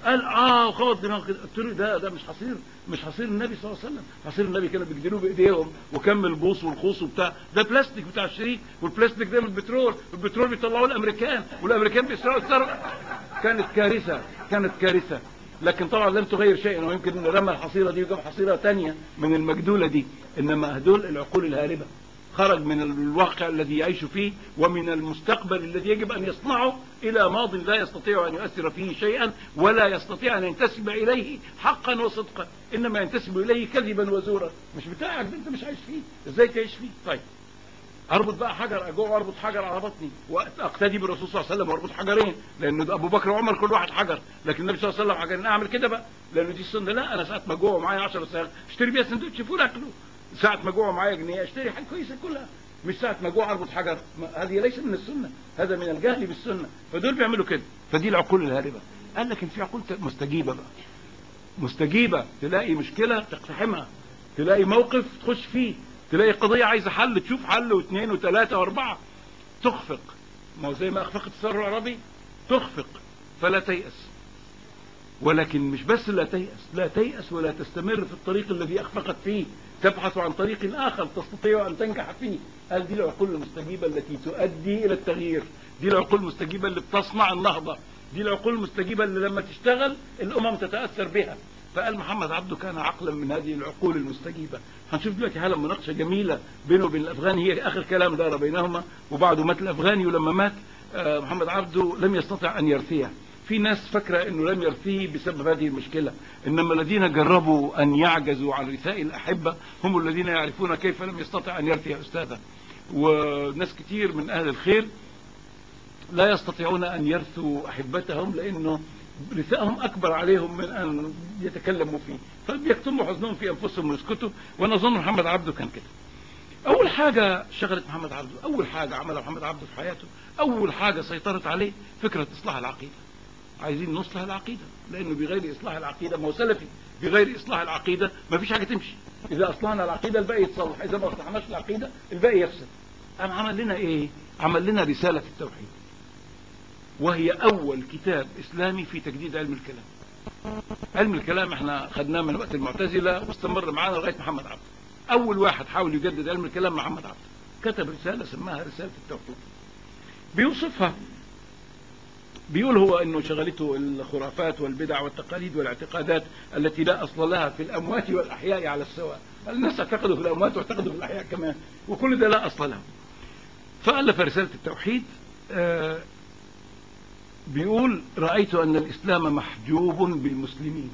قال اه وخبط دماغه كده قلت له ده ده مش حصير مش حصير النبي صلى الله عليه وسلم حصير النبي كانوا بيجدلوه بايديهم وكم البوص والخوص وبتاع ده بلاستيك بتاع الشريك والبلاستيك ده من البترول والبترول بيطلعوه الامريكان والامريكان بيسرقوا الثروه كانت كارثه كانت كارثه لكن طبعا لم تغير شيئا ويمكن رمى الحصيره دي وجاب حصيره ثانيه من المجدوله دي انما هدول العقول الهاربه خرج من الواقع الذي يعيش فيه ومن المستقبل الذي يجب أن يصنعه إلى ماض لا يستطيع أن يؤثر فيه شيئا ولا يستطيع أن ينتسب إليه حقا وصدقا إنما ينتسب إليه كذبا وزورا مش بتاعك ده أنت مش عايش فيه إزاي تعيش فيه طيب اربط بقى حجر اجوع واربط حجر على بطني واقتدي بالرسول صلى الله عليه وسلم واربط حجرين لان ابو بكر وعمر كل واحد حجر لكن النبي صلى الله عليه وسلم حجرين اعمل كده بقى لان دي السنه لا انا ساعه ما اجوع ومعايا 10 ساعات اشتري بيها سندوتش فول اكله ساعة ما جوع معايا جنيه اشتري حاجة كويسة كلها مش ساعة ما جوع اربط حجر هذه ليس من السنة هذا من الجهل بالسنة فدول بيعملوا كده فدي العقول الهاربة قال لكن في عقول مستجيبة بقى مستجيبة تلاقي مشكلة تقتحمها تلاقي موقف تخش فيه تلاقي قضية عايزة حل تشوف حل واثنين وثلاثة واربعة تخفق ما هو زي ما اخفقت الثورة العربي تخفق فلا تيأس ولكن مش بس لا تيأس لا تيأس ولا تستمر في الطريق الذي أخفقت فيه تبحث عن طريق آخر تستطيع أن تنجح فيه قال دي العقول المستجيبة التي تؤدي إلى التغيير دي العقول المستجيبة اللي بتصنع النهضة دي العقول المستجيبة اللي لما تشتغل الأمم تتأثر بها فقال محمد عبده كان عقلا من هذه العقول المستجيبة هنشوف دلوقتي حالة مناقشة جميلة بينه وبين الأفغاني هي آخر كلام دار بينهما وبعده مات الأفغاني ولما مات محمد عبده لم يستطع أن يرثيه في ناس فاكرة انه لم يرثيه بسبب هذه المشكلة انما الذين جربوا ان يعجزوا عن رثاء الاحبة هم الذين يعرفون كيف لم يستطع ان يرثي استاذا وناس كتير من اهل الخير لا يستطيعون ان يرثوا احبتهم لانه رثاءهم اكبر عليهم من ان يتكلموا فيه فبيكتموا حزنهم في انفسهم ويسكتوا وانا اظن محمد عبده كان كده اول حاجة شغلت محمد عبده اول حاجة عملها محمد عبده في حياته اول حاجة سيطرت عليه فكرة اصلاح العقيدة عايزين نصلح العقيدة لأنه بغير إصلاح العقيدة ما هو سلفي بغير إصلاح العقيدة ما فيش حاجة تمشي إذا أصلحنا العقيدة الباقي يتصلح إذا ما أصلحناش العقيدة الباقي يفسد أم عمل لنا إيه عمل لنا رسالة التوحيد وهي أول كتاب إسلامي في تجديد علم الكلام علم الكلام احنا خدناه من وقت المعتزلة واستمر معانا لغاية محمد عبد أول واحد حاول يجدد علم الكلام محمد عبد كتب رسالة سماها رسالة التوحيد بيوصفها بيقول هو انه شغلته الخرافات والبدع والتقاليد والاعتقادات التي لا اصل لها في الاموات والاحياء على السواء الناس اعتقدوا في الاموات واعتقدوا في الاحياء كمان وكل ده لا اصل له فالف رساله التوحيد آه بيقول رايت ان الاسلام محجوب بالمسلمين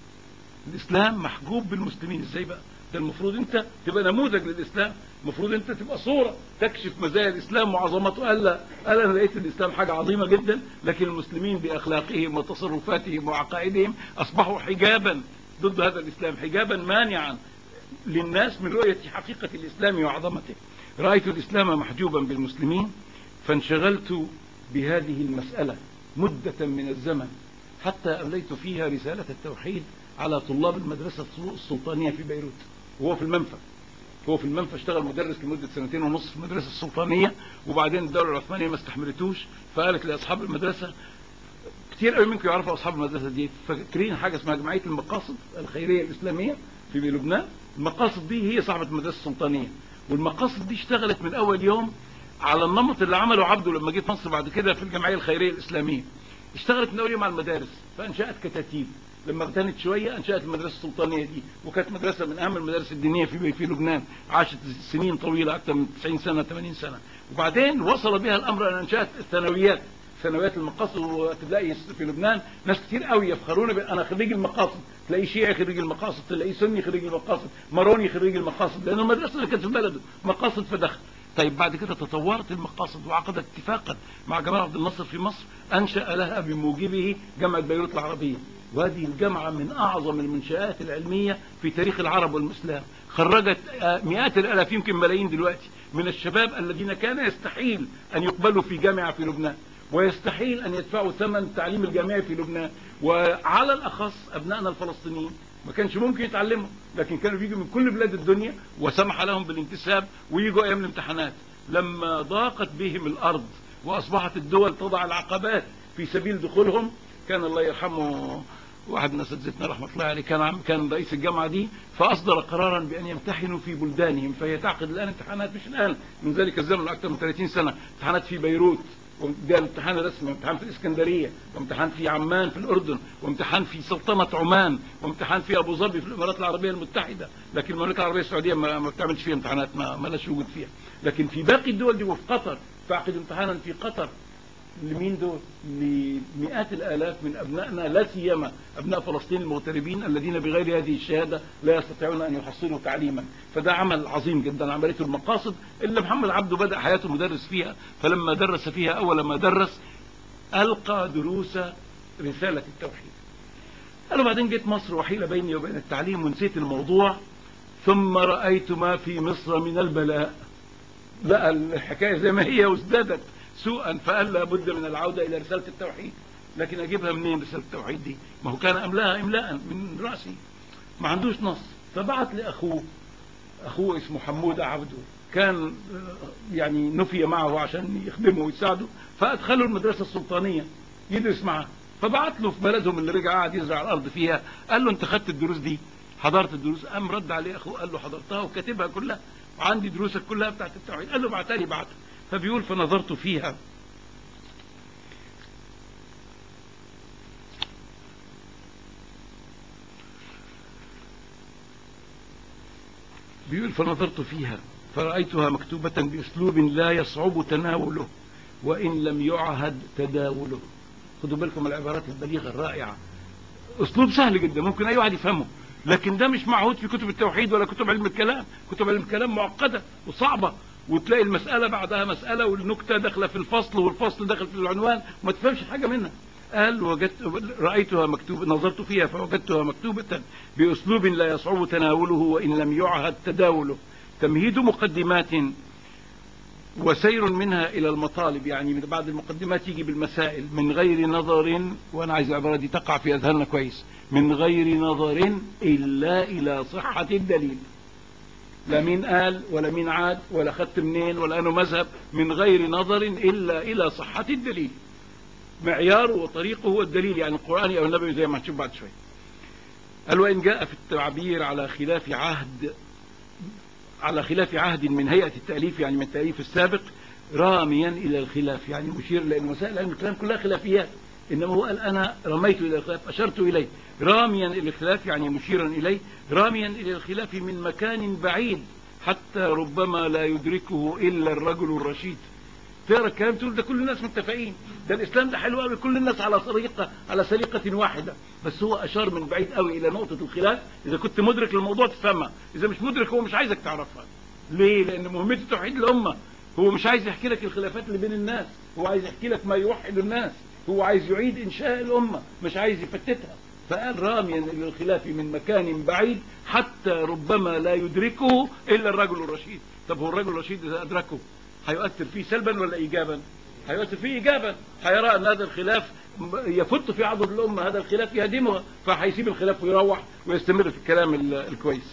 الاسلام محجوب بالمسلمين ازاي بقى ده المفروض انت تبقى نموذج للاسلام المفروض انت تبقى صورة تكشف مزايا الاسلام وعظمته قال لا قال انا لقيت الاسلام حاجة عظيمة جدا لكن المسلمين باخلاقهم وتصرفاتهم وعقائدهم اصبحوا حجابا ضد هذا الاسلام حجابا مانعا للناس من رؤية حقيقة الاسلام وعظمته رأيت الاسلام محجوبا بالمسلمين فانشغلت بهذه المسألة مدة من الزمن حتى أمليت فيها رسالة التوحيد على طلاب المدرسة السلطانية في بيروت وهو في المنفى هو في المنفى اشتغل مدرس لمدة سنتين ونص في المدرسة السلطانية وبعدين الدولة العثمانية ما استحملتوش فقالت لأصحاب المدرسة كتير قوي منكم يعرفوا أصحاب المدرسة دي فاكرين حاجة اسمها جمعية المقاصد الخيرية الإسلامية في لبنان المقاصد دي هي صاحبة المدرسة السلطانية والمقاصد دي اشتغلت من أول يوم على النمط اللي عمله عبده لما جه في مصر بعد كده في الجمعية الخيرية الإسلامية اشتغلت من أول يوم على المدارس فأنشأت كتاتيب لما اغتنت شوية أنشأت المدرسة السلطانية دي وكانت مدرسة من أهم المدارس الدينية في في لبنان عاشت سنين طويلة أكثر من 90 سنة 80 سنة وبعدين وصل بها الأمر أن أنشأت الثانويات ثانويات المقاصد وتلاقي في لبنان ناس كتير قوي يفخرون ب... انا خريج المقاصد تلاقي شيعي خريج المقاصد تلاقي سني خريج المقاصد ماروني خريج المقاصد لان المدرسه اللي كانت في بلده مقاصد فدخل طيب بعد كده تطورت المقاصد وعقدت اتفاقا مع جمال عبد الناصر في مصر انشا لها بموجبه جامعه بيروت العربيه وهذه الجامعة من أعظم المنشآت العلمية في تاريخ العرب والإسلام خرجت مئات الألاف يمكن ملايين دلوقتي من الشباب الذين كان يستحيل أن يقبلوا في جامعة في لبنان ويستحيل أن يدفعوا ثمن التعليم الجامعي في لبنان وعلى الأخص أبنائنا الفلسطينيين ما كانش ممكن يتعلموا لكن كانوا بيجوا من كل بلاد الدنيا وسمح لهم بالانتساب ويجوا أيام الامتحانات لما ضاقت بهم الأرض وأصبحت الدول تضع العقبات في سبيل دخولهم كان الله يرحمه واحد من اساتذتنا رحمه الله عليه كان عم- كان رئيس الجامعه دي فاصدر قرارا بان يمتحنوا في بلدانهم فهي تعقد الان امتحانات مش الان من ذلك الزمن اكثر من 30 سنه امتحانات في بيروت وده الامتحان الرسمي وامتحان في الاسكندريه وامتحان في عمان في الاردن وامتحان في سلطنه عمان وامتحان في ابو ظبي في الامارات العربيه المتحده لكن المملكه العربيه السعوديه ما, ما بتعملش فيها امتحانات ما, ما لهاش وجود فيها لكن في باقي الدول دي وفي قطر تعقد امتحانا في قطر لمين دول؟ لمئات الالاف من ابنائنا لا سيما ابناء فلسطين المغتربين الذين بغير هذه الشهاده لا يستطيعون ان يحصلوا تعليما، فده عمل عظيم جدا عمليه المقاصد اللي محمد عبده بدا حياته مدرس فيها، فلما درس فيها اول ما درس القى دروس رساله التوحيد. قالوا بعدين جيت مصر وحيله بيني وبين التعليم ونسيت الموضوع ثم رايت ما في مصر من البلاء. بقى الحكايه زي ما هي وازدادت سوءا فقال لابد من العوده الى رساله التوحيد لكن اجيبها منين رساله التوحيد دي ما هو كان املاها املاء من راسي ما عندوش نص فبعت لاخوه اخوه اسمه حمود عبده كان آه، يعني نفي معه عشان يخدمه ويساعده فادخله المدرسه السلطانيه يدرس معاه فبعت له في بلدهم اللي رجع قاعد يزرع الارض فيها قال له انت خدت الدروس دي حضرت الدروس قام رد عليه اخوه قال له حضرتها وكاتبها كلها وعندي دروسك كلها بتاعت التوحيد قال له بعتها لي بعتها فبيقول فنظرت فيها بيقول فنظرت فيها فرأيتها مكتوبة بأسلوب لا يصعب تناوله وإن لم يعهد تداوله خدوا بالكم من العبارات البليغة الرائعة أسلوب سهل جدا ممكن أي واحد يفهمه لكن ده مش معهود في كتب التوحيد ولا كتب علم الكلام كتب علم الكلام معقدة وصعبة وتلاقي المسألة بعدها مسألة والنكتة داخلة في الفصل والفصل داخل في العنوان وما تفهمش حاجة منها قال وجدت رأيتها مكتوبة نظرت فيها فوجدتها مكتوبة بأسلوب لا يصعب تناوله وإن لم يعهد تداوله تمهيد مقدمات وسير منها إلى المطالب يعني من بعد المقدمات يجي بالمسائل من غير نظر وأنا عايز العبارة دي تقع في أذهاننا كويس من غير نظر إلا إلى صحة الدليل لا مين قال ولا مين عاد ولا خدت منين ولا أنه مذهب من غير نظر إلا إلى صحة الدليل معياره وطريقه هو الدليل يعني القرآني أو النبوي زي ما هنشوف بعد شوية قال وإن جاء في التعبير على خلاف عهد على خلاف عهد من هيئة التأليف يعني من التأليف السابق راميا إلى الخلاف يعني مشير لأن مسائل علم الكلام كلها خلافيات إنما هو قال أنا رميت إلى الخلاف أشرت إليه راميا إلى الخلاف يعني مشيرا إليه راميا إلى الخلاف من مكان بعيد حتى ربما لا يدركه إلا الرجل الرشيد تقرا الكلام تقول ده كل الناس متفقين ده الاسلام ده حلو قوي كل الناس على طريقه على سليقه واحده بس هو اشار من بعيد قوي الى نقطه الخلاف اذا كنت مدرك للموضوع تفهمها اذا مش مدرك هو مش عايزك تعرفها ليه لان مهمته توحيد الامه هو مش عايز يحكي لك الخلافات اللي بين الناس هو عايز يحكي لك ما يوحد الناس هو عايز يعيد انشاء الامه مش عايز يفتتها فقال راميا الى الخلاف من مكان بعيد حتى ربما لا يدركه الا الرجل الرشيد طب هو الرجل الرشيد اذا ادركه هيؤثر فيه سلبا ولا ايجابا هيؤثر فيه ايجابا هيرى ان هذا الخلاف يفت في عضد الامه هذا الخلاف يهدمها فهيسيب الخلاف ويروح ويستمر في الكلام ال- الكويس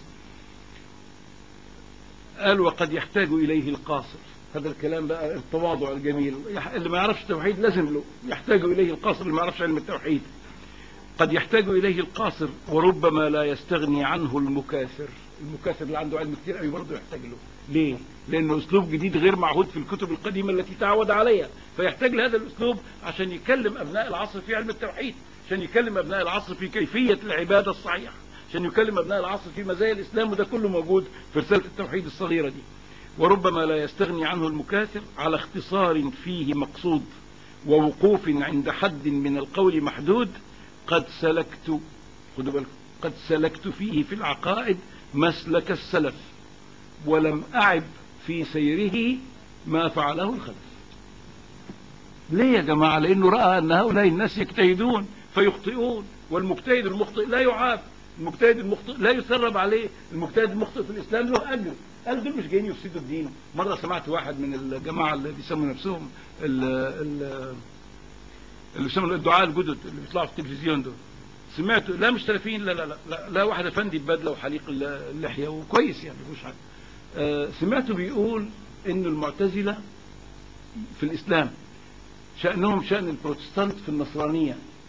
قال وقد يحتاج اليه القاصر هذا الكلام بقى التواضع الجميل يح- اللي ما يعرفش التوحيد لازم له يحتاج اليه القاصر اللي ما يعرفش علم التوحيد قد يحتاج اليه القاصر وربما لا يستغني عنه المكاثر المكاثر اللي عنده علم كتير قوي برضه يحتاج له ليه لانه اسلوب جديد غير معهود في الكتب القديمه التي تعود عليها فيحتاج لهذا الاسلوب عشان يكلم ابناء العصر في علم التوحيد عشان يكلم ابناء العصر في كيفيه العباده الصحيحه عشان يكلم ابناء العصر في مزايا الاسلام وده كله موجود في رساله التوحيد الصغيره دي وربما لا يستغني عنه المكاثر على اختصار فيه مقصود ووقوف عند حد من القول محدود قد سلكت خدوا بالكم قد سلكت فيه في العقائد مسلك السلف ولم أعب في سيره ما فعله الخلف ليه يا جماعة لأنه رأى أن هؤلاء الناس يجتهدون فيخطئون والمجتهد المخطئ لا يعاب المجتهد المخطئ لا يسرب عليه المجتهد المخطئ في الإسلام له أجر قال دول مش جايين يفسدوا الدين مرة سمعت واحد من الجماعة اللي بيسموا نفسهم ال ال اللي بيسموا الدعاء الجدد اللي بيطلعوا في التلفزيون دول سمعت لا مش تلفين لا لا لا لا, لا واحد افندي ببدله وحليق اللحيه وكويس يعني مش حاجه آه سمعته بيقول ان المعتزله في الاسلام شانهم شان البروتستانت في النصرانيه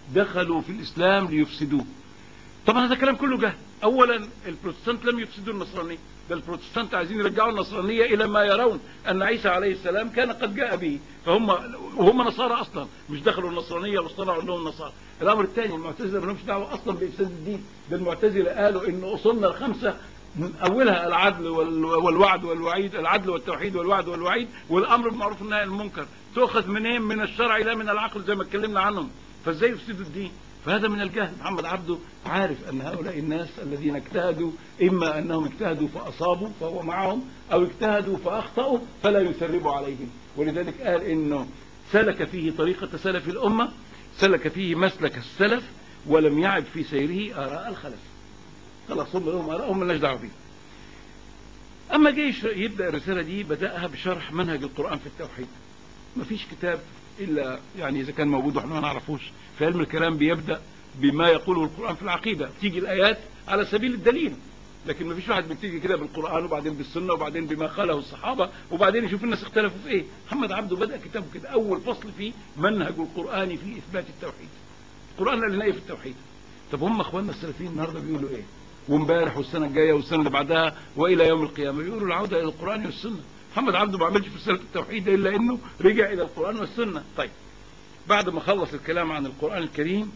دخلوا في الإسلام ليفسدوه طبعا هذا كلام كله جهل أولا البروتستانت لم يفسدوا النصرانية ده البروتستانت عايزين يرجعوا النصرانية إلى ما يرون أن عيسى عليه السلام كان قد جاء به فهم وهم نصارى أصلا مش دخلوا النصرانية واصطنعوا لهم نصارى الأمر الثاني المعتزلة ما لهمش دعوة أصلا بإفساد الدين ده المعتزلة قالوا إن أصولنا الخمسة من أولها العدل وال- والوعد والوعيد العدل والتوحيد والوعد والوعيد والأمر بالمعروف والنهي عن المنكر تؤخذ منين من الشرع لا من العقل زي ما اتكلمنا عنهم فازاي يفسدوا الدين فهذا من الجهل محمد عبده عارف أن هؤلاء الناس الذين اجتهدوا إما أنهم اجتهدوا فأصابوا فهو معهم أو اجتهدوا فأخطأوا فلا يسربوا عليهم ولذلك قال إنه سلك فيه طريقة سلف الأمة سلك فيه مسلك السلف ولم يعب في سيره آراء الخلف خلاص هم لهم آراء هم مالناش دعوة بيه أما جيش يبدأ الرسالة دي بدأها بشرح منهج القرآن في التوحيد مفيش كتاب إلا يعني إذا كان موجود وإحنا ما نعرفوش في علم الكلام بيبدأ بما يقوله القرآن في العقيدة تيجي الآيات على سبيل الدليل لكن مفيش واحد بيبتدي كده بالقرآن وبعدين بالسنة وبعدين بما قاله الصحابة وبعدين يشوف الناس اختلفوا في ايه محمد عبده بدأ كتابه كده أول فصل فيه منهج القرآن في إثبات التوحيد القرآن قال لنا ايه في التوحيد طب هم اخواننا السلفيين النهارده بيقولوا ايه وامبارح والسنه الجايه والسنه اللي بعدها والى يوم القيامه بيقولوا العوده الى القران والسنه محمد عبده ما عملش في رساله التوحيد الا انه رجع الى القران والسنه طيب بعد ما خلص الكلام عن القران الكريم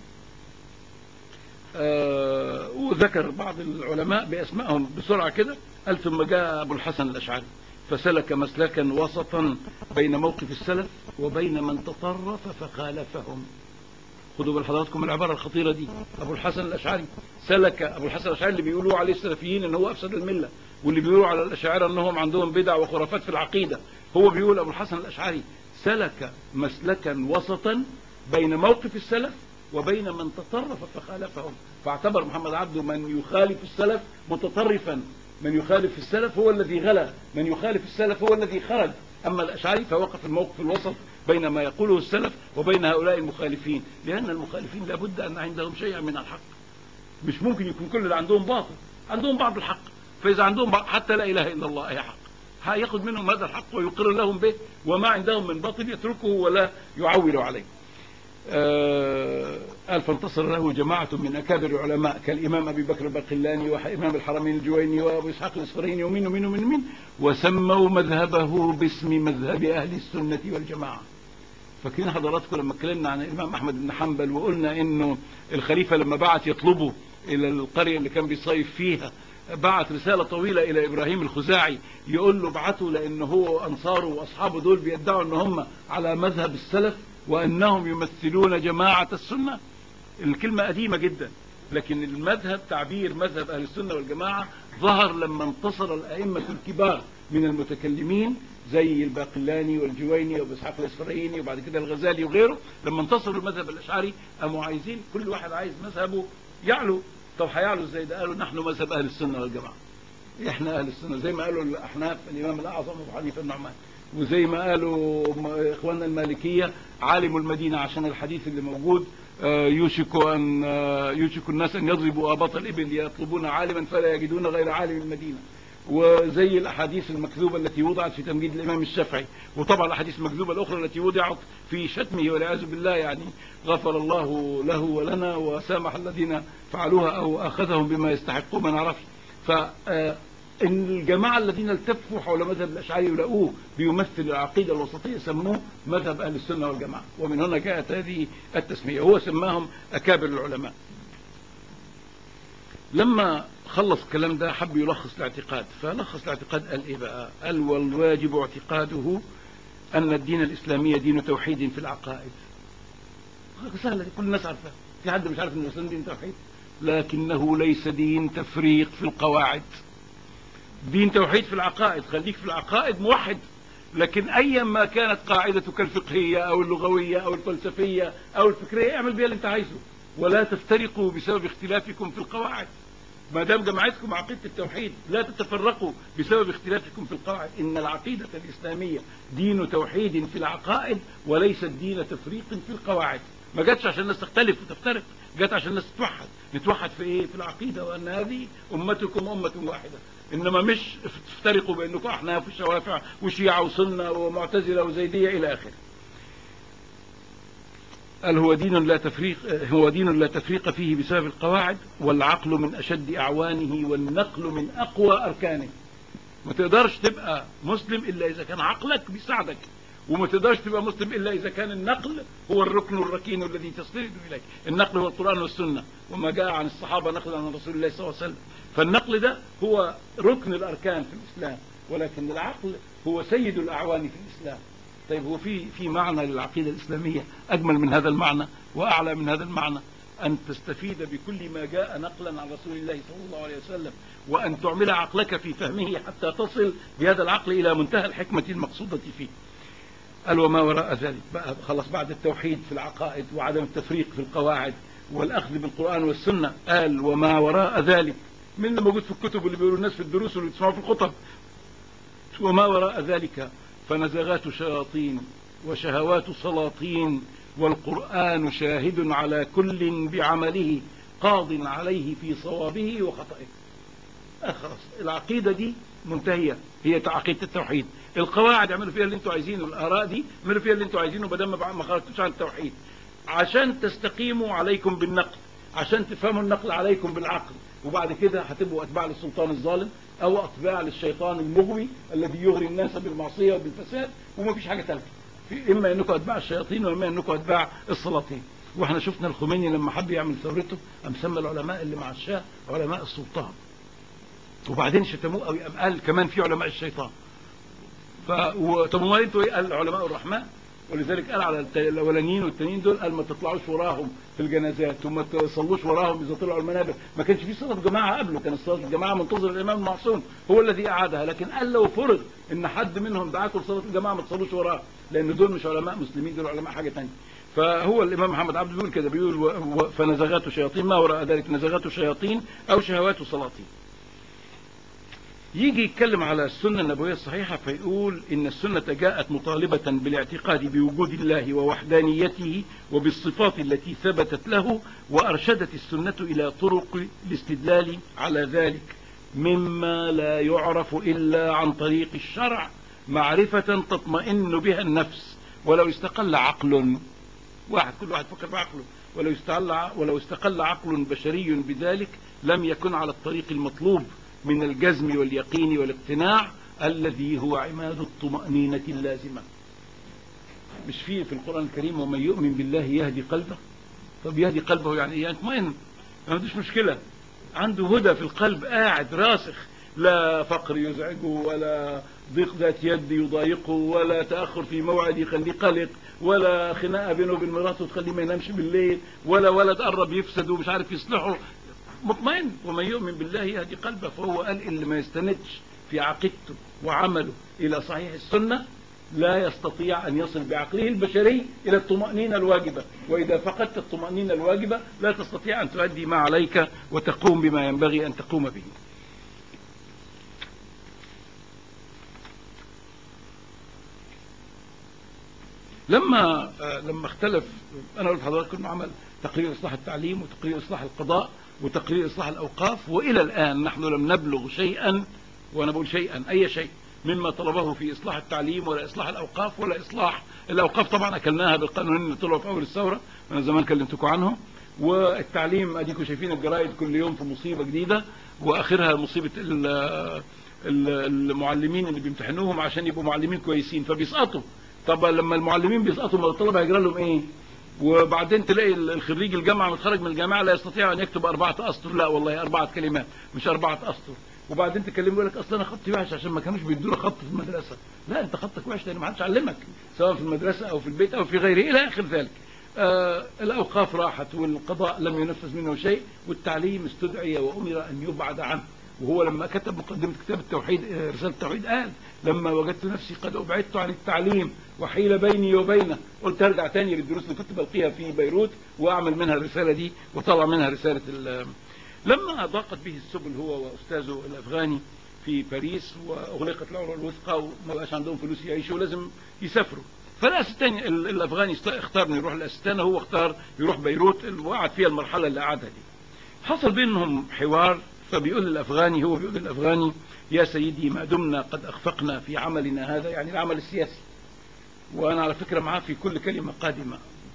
آه وذكر بعض العلماء باسمائهم بسرعه كده قال ثم جاء ابو الحسن الاشعري فسلك مسلكا وسطا بين موقف السلف وبين من تطرف فخالفهم خدوا بال حضراتكم العباره الخطيره دي ابو الحسن الاشعري سلك ابو الحسن الاشعري اللي بيقولوا عليه السلفيين ان هو افسد المله واللي بيقولوا على الاشاعره انهم عندهم بدع وخرافات في العقيده هو بيقول ابو الحسن الاشعري سلك مسلكا وسطا بين موقف السلف وبين من تطرف فخالفهم فاعتبر محمد عبده من يخالف السلف متطرفا من يخالف السلف هو الذي غلا من يخالف السلف هو الذي خرج أما الأشعري فوقف الموقف الوسط بين ما يقوله السلف وبين هؤلاء المخالفين لأن المخالفين لابد أن عندهم شيئا من الحق مش ممكن يكون كل اللي عندهم باطل عندهم بعض الحق فإذا عندهم بعض حتى لا إله إلا الله أي حق هياخذ منهم هذا الحق ويقر لهم به وما عندهم من باطل يتركه ولا يعول عليه آه قال فانتصر له جماعة من أكابر العلماء كالإمام أبي بكر الباقلاني وإمام الحرمين الجويني وأبو إسحاق الإصفريني ومين ومين ومين ومين وسموا مذهبه باسم مذهب أهل السنة والجماعة فاكرين حضراتكم لما اتكلمنا عن الإمام أحمد بن حنبل وقلنا إنه الخليفة لما بعت يطلبه إلى القرية اللي كان بيصيف فيها بعت رسالة طويلة إلى إبراهيم الخزاعي يقول له ابعته لأن هو أنصاره وأصحابه دول بيدعوا أن هم على مذهب السلف وأنهم يمثلون جماعة السنة الكلمة قديمة جدا لكن المذهب تعبير مذهب أهل السنة والجماعة ظهر لما انتصر الأئمة الكبار من المتكلمين زي الباقلاني والجويني وابو اسحاق الاسفرايني وبعد كده الغزالي وغيره لما انتصروا المذهب الاشعري قاموا عايزين كل واحد عايز مذهبه يعلو طب هيعلو ازاي ده قالوا نحن مذهب اهل السنه والجماعه احنا اهل السنه زي ما قالوا الاحناف الامام الاعظم ابو حنيفه النعمان وزي ما قالوا اخواننا المالكيه عالم المدينه عشان الحديث اللي موجود يوشك ان يوشك الناس ان يضربوا اباط الابل يطلبون عالما فلا يجدون غير عالم المدينه وزي الاحاديث المكذوبه التي وضعت في تمجيد الامام الشافعي وطبعا الاحاديث المكذوبه الاخرى التي وضعت في شتمه والعياذ بالله يعني غفر الله له ولنا وسامح الذين فعلوها او اخذهم بما يستحقون ما نعرفش ف الجماعة الذين التفوا حول مذهب الأشعري ولقوه بيمثل العقيدة الوسطية سموه مذهب أهل السنة والجماعة ومن هنا جاءت هذه التسمية هو سماهم أكابر العلماء لما خلص الكلام ده حب يلخص الاعتقاد فلخص الاعتقاد قال ايه بقى قال والواجب اعتقاده ان الدين الاسلامي دين توحيد في العقائد سهله دي كل الناس عارفاها في حد مش عارف ان الاسلام دين توحيد لكنه ليس دين تفريق في القواعد دين توحيد في العقائد خليك في العقائد موحد لكن ايا ما كانت قاعدتك الفقهيه او اللغويه او الفلسفيه او الفكريه اعمل بها اللي انت عايزه ولا تفترقوا بسبب اختلافكم في القواعد ما دام جمعتكم عقيده التوحيد لا تتفرقوا بسبب اختلافكم في القواعد ان العقيده الاسلاميه دين توحيد في العقائد وليست دين تفريق في القواعد ما جاتش عشان الناس تختلف وتفترق جت عشان الناس تتوحد نتوحد في ايه في العقيده وان هذه امتكم امه واحده انما مش تفترقوا بانكم احناف وشوافع وشيعه وسنه ومعتزله وزيديه الى اخره قال هو دين لا تفريق هو دين لا تفريق فيه بسبب القواعد والعقل من أشد أعوانه والنقل من أقوى أركانه ما تقدرش تبقى مسلم إلا إذا كان عقلك بيساعدك وما تقدرش تبقى مسلم إلا إذا كان النقل هو الركن الركين الذي تستند إليه النقل هو القرآن والسنة وما جاء عن الصحابة نقل عن رسول الله صلى الله عليه وسلم فالنقل ده هو ركن الأركان في الإسلام ولكن العقل هو سيد الأعوان في الإسلام طيب هو في في معنى للعقيدة الإسلامية أجمل من هذا المعنى وأعلى من هذا المعنى أن تستفيد بكل ما جاء نقلا عن رسول الله صلى الله عليه وسلم وأن تعمل عقلك في فهمه حتى تصل بهذا العقل إلى منتهى الحكمة المقصودة فيه قال وما وراء ذلك بقى خلاص بعد التوحيد في العقائد وعدم التفريق في القواعد والأخذ بالقرآن والسنة قال وما وراء ذلك من اللي موجود في الكتب اللي بيقولوا الناس في الدروس واللي بيسمعوا في الخطب وما وراء ذلك فنزغات شياطين وشهوات سلاطين والقرآن شاهد على كل بعمله قاض عليه في صوابه وخطئه آه خلاص العقيدة دي منتهية هي عقيدة التوحيد القواعد اعملوا فيها اللي انتوا عايزينه الآراء دي اعملوا فيها اللي انتوا عايزينه بدل ما خرجتوش عن التوحيد عشان تستقيموا عليكم بالنقل عشان تفهموا النقل عليكم بالعقل وبعد كده هتبقوا أتباع للسلطان الظالم أو أتباع للشيطان المغوي الذي يغري الناس بالمعصية وبالفساد وما فيش حاجة ثالثة في إما أنكم أتباع الشياطين وإما أنكم أتباع السلاطين واحنا شفنا الخميني لما حب يعمل ثورته قام سمى العلماء اللي مع الشاه علماء السلطان وبعدين شتموه قوي قام قال كمان في علماء الشيطان ف و... طب امال انتوا ايه قال علماء الرحمن ولذلك قال على الاولانيين والتانيين دول قال ما تطلعوش وراهم في الجنازات وما تصلوش وراهم اذا طلعوا المنابر ما كانش في صلاه جماعه قبله كان صلاه الجماعه منتظر الامام المعصوم هو الذي اعادها لكن قال لو فرض ان حد منهم دعاكم لصلاه الجماعه ما تصلوش وراه لان دول مش علماء مسلمين دول علماء حاجه ثانيه فهو الامام محمد عبد بيقول كده بيقول و... و... فنزغات شياطين ما وراء ذلك نزغات شياطين او شهوات سلاطين يجي يتكلم على السنة النبوية الصحيحة فيقول إن السنة جاءت مطالبة بالاعتقاد بوجود الله ووحدانيته وبالصفات التي ثبتت له وأرشدت السنة إلى طرق الاستدلال على ذلك مما لا يعرف إلا عن طريق الشرع معرفة تطمئن بها النفس ولو استقل عقل واحد كل واحد فكر بعقله ولو استقل ولو استقل عقل بشري بذلك لم يكن على الطريق المطلوب من الجزم واليقين والاقتناع الذي هو عماد الطمأنينة اللازمة مش فيه في القرآن الكريم ومن يؤمن بالله يهدي قلبه طب يهدي قلبه يعني ايه يطمئن ما عندوش مشكلة عنده هدى في القلب قاعد راسخ لا فقر يزعجه ولا ضيق ذات يد يضايقه ولا تأخر في موعد يخليه قلق ولا خناقة بينه وبين مراته تخليه ما ينامش بالليل ولا ولد قرب يفسد ومش عارف يصلحه مطمئن ومن يؤمن بالله يهدي قلبه فهو قال اللي ما يستندش في عقيدته وعمله إلى صحيح السنة لا يستطيع أن يصل بعقله البشري إلى الطمأنينة الواجبة وإذا فقدت الطمأنينة الواجبة لا تستطيع أن تؤدي ما عليك وتقوم بما ينبغي أن تقوم به لما لما اختلف انا قلت لحضراتكم عمل تقرير اصلاح التعليم وتقرير اصلاح القضاء وتقرير اصلاح الاوقاف والى الان نحن لم نبلغ شيئا وانا بقول شيئا اي شيء مما طلبه في اصلاح التعليم ولا اصلاح الاوقاف ولا اصلاح الاوقاف طبعا اكلناها بالقانونين اللي طلعوا في اول الثوره انا زمان كلمتكم عنهم والتعليم اديكم شايفين الجرايد كل يوم في مصيبه جديده واخرها مصيبه المعلمين اللي بيمتحنوهم عشان يبقوا معلمين كويسين فبيسقطوا طب لما المعلمين بيسقطوا ما الطلبه هيجرى لهم ايه وبعدين تلاقي الخريج الجامعه متخرج من الجامعه لا يستطيع ان يكتب اربعه اسطر لا والله اربعه كلمات مش اربعه اسطر وبعدين تكلمه يقول لك اصل انا خطي وحش عشان ما كانوش بيدوا خط في المدرسه لا انت خطك وحش لان ما حدش علمك سواء في المدرسه او في البيت او في غيره الى اخر ذلك آه الاوقاف راحت والقضاء لم ينفذ منه شيء والتعليم استدعي وامر ان يبعد عنه وهو لما كتب مقدمة كتاب التوحيد رسالة التوحيد قال لما وجدت نفسي قد أبعدت عن التعليم وحيل بيني وبينه قلت ارجع تاني للدروس اللي كنت بلقيها في بيروت واعمل منها الرسالة دي وطلع منها رسالة لما ضاقت به السبل هو واستاذه الافغاني في باريس واغلقت العروه الوثقى وما بقاش عندهم فلوس يعيشوا لازم يسافروا فالاسستاني الافغاني اختار انه يروح الاستانه هو اختار يروح بيروت وقعد فيها المرحله اللي قعدها دي حصل بينهم حوار فبيقول الافغاني هو بيقول الافغاني يا سيدي ما دمنا قد اخفقنا في عملنا هذا يعني العمل السياسي وانا على فكره معاه في كل كلمه قادمه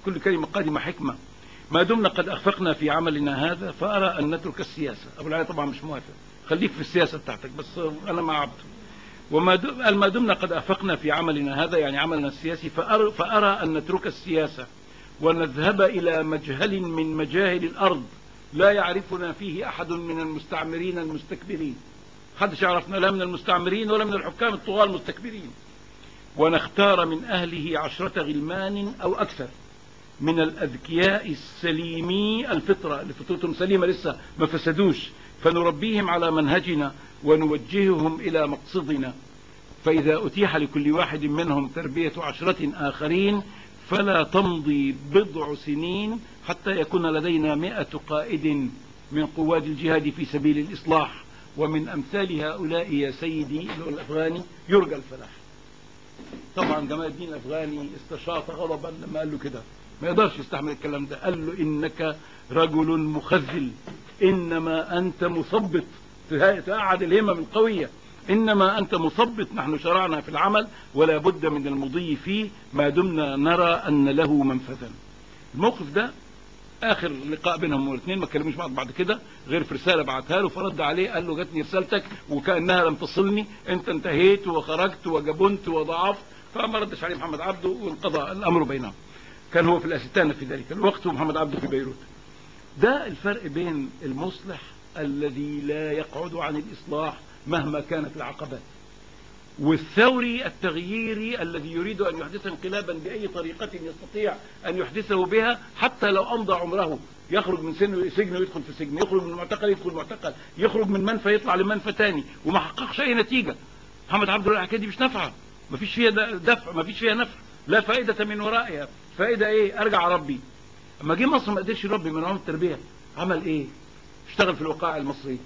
كل كلمة قادمة حكمة ما دمنا قد أخفقنا في عملنا هذا فأرى أن نترك السياسة أبو العالي طبعا مش موافق خليك في السياسة بتاعتك بس أنا مع عبده وما دم ما دمنا قد أفقنا في عملنا هذا يعني عملنا السياسي فأرى, فأرى أن نترك السياسة ونذهب إلى مجهل من مجاهل الأرض لا يعرفنا فيه أحد من المستعمرين المستكبرين حدش يعرفنا لا من المستعمرين ولا من الحكام الطغاة المستكبرين ونختار من أهله عشرة غلمان أو أكثر من الأذكياء السليمي الفطرة اللي فطرتهم سليمة لسه ما فسدوش فنربيهم على منهجنا ونوجههم إلى مقصدنا فإذا أتيح لكل واحد منهم تربية عشرة آخرين فلا تمضي بضع سنين حتى يكون لدينا مئة قائد من قواد الجهاد في سبيل الإصلاح ومن أمثال هؤلاء يا سيدي الأفغاني يرجى الفلاح طبعا جمال الدين الأفغاني استشاط غضبا لما قال له كده ما يقدرش يستحمل الكلام ده قال له إنك رجل مخذل إنما أنت مثبط تقعد الهمم القوية إنما أنت مثبط نحن شرعنا في العمل ولا بد من المضي فيه ما دمنا نرى أن له منفذا الموقف ده آخر لقاء بينهم الاثنين ما كلموش بعض بعد كده غير في رسالة بعتها له فرد عليه قال له جاتني رسالتك وكأنها لم تصلني أنت انتهيت وخرجت وجبنت وضعفت فما ردش عليه محمد عبده وانقضى الأمر بينهم كان هو في الأستانة في ذلك الوقت ومحمد عبده في بيروت ده الفرق بين المصلح الذي لا يقعد عن الإصلاح مهما كانت العقبات والثوري التغييري الذي يريد أن يحدث انقلابا بأي طريقة يستطيع أن يحدثه بها حتى لو أمضى عمره يخرج من سجن سجن ويدخل في سجن يخرج من المعتقل يدخل معتقل يخرج من منفى يطلع لمنفى تاني وما حققش أي نتيجة محمد عبد الله الحكاية دي مش نافعة ما فيش فيها دفع ما فيش فيها نفع لا فائدة من ورائها فائدة ايه ارجع ربي اما جه مصر ما قدرش يربي من عمر التربية عمل ايه اشتغل في الوقائع المصرية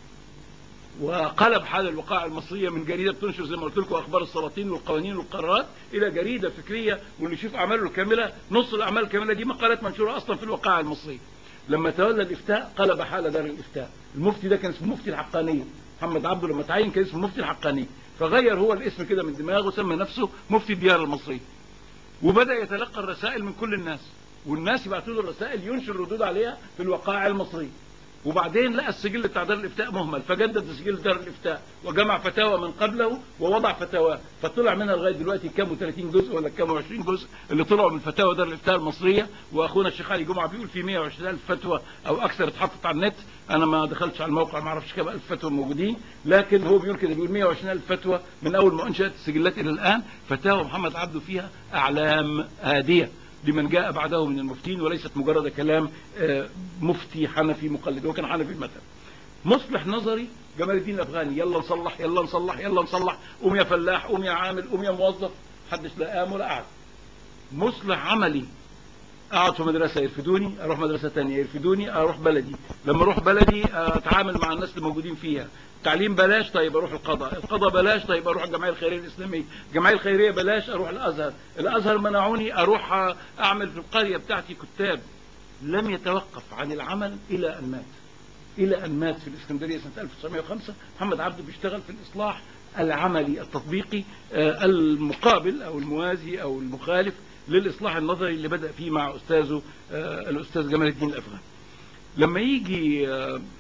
وقلب حال الوقائع المصرية من جريدة بتنشر زي ما قلت لكم أخبار السلاطين والقوانين والقرارات إلى جريدة فكرية واللي يشوف أعماله الكاملة نص الأعمال الكاملة دي مقالات منشورة أصلا في الوقائع المصرية لما تولى الإفتاء قلب حال دار الإفتاء المفتي ده كان اسمه مفتي الحقانية محمد عبده لما تعين كان اسمه مفتي الحقانية فغير هو الاسم كده من دماغه سمى نفسه مفتي الديار المصرية وبدأ يتلقى الرسائل من كل الناس والناس يبعثوا له الرسائل ينشر ردود عليها في الوقائع المصرية وبعدين لقى السجل بتاع دار الافتاء مهمل فجدد سجل دار الافتاء وجمع فتاوى من قبله ووضع فتاوى فطلع منها لغايه دلوقتي كام 30 جزء ولا كام 20 جزء اللي طلعوا من فتاوى دار الافتاء المصريه واخونا الشيخ علي جمعه بيقول في 120 الف فتوى او اكثر اتحطت على النت انا ما دخلتش على الموقع ما اعرفش كام الف فتوى موجودين لكن هو بيقول كده بيقول 120 الف فتوى من اول ما انشات السجلات الى الان فتاوى محمد عبده فيها اعلام هاديه لمن جاء بعده من المفتين وليست مجرد كلام مفتي حنفي مقلد هو كان حنفي المذهب مصلح نظري جمال الدين الافغاني يلا نصلح يلا نصلح يلا نصلح قوم يا فلاح قوم يا عامل قوم يا موظف محدش لا قام ولا قعد مصلح عملي اقعد في مدرسه يرفدوني اروح مدرسه ثانيه يرفدوني اروح بلدي لما اروح بلدي اتعامل مع الناس اللي موجودين فيها تعليم بلاش طيب اروح القضاء القضاء بلاش طيب اروح الجمعيه الخيريه الاسلاميه الجمعيه الخيريه بلاش اروح الازهر الازهر منعوني اروح اعمل في القريه بتاعتي كتاب لم يتوقف عن العمل الى ان مات الى ان مات في الاسكندريه سنه 1905 محمد عبده بيشتغل في الاصلاح العملي التطبيقي المقابل او الموازي او المخالف للاصلاح النظري اللي بدا فيه مع استاذه الاستاذ جمال الدين الافغاني لما يجي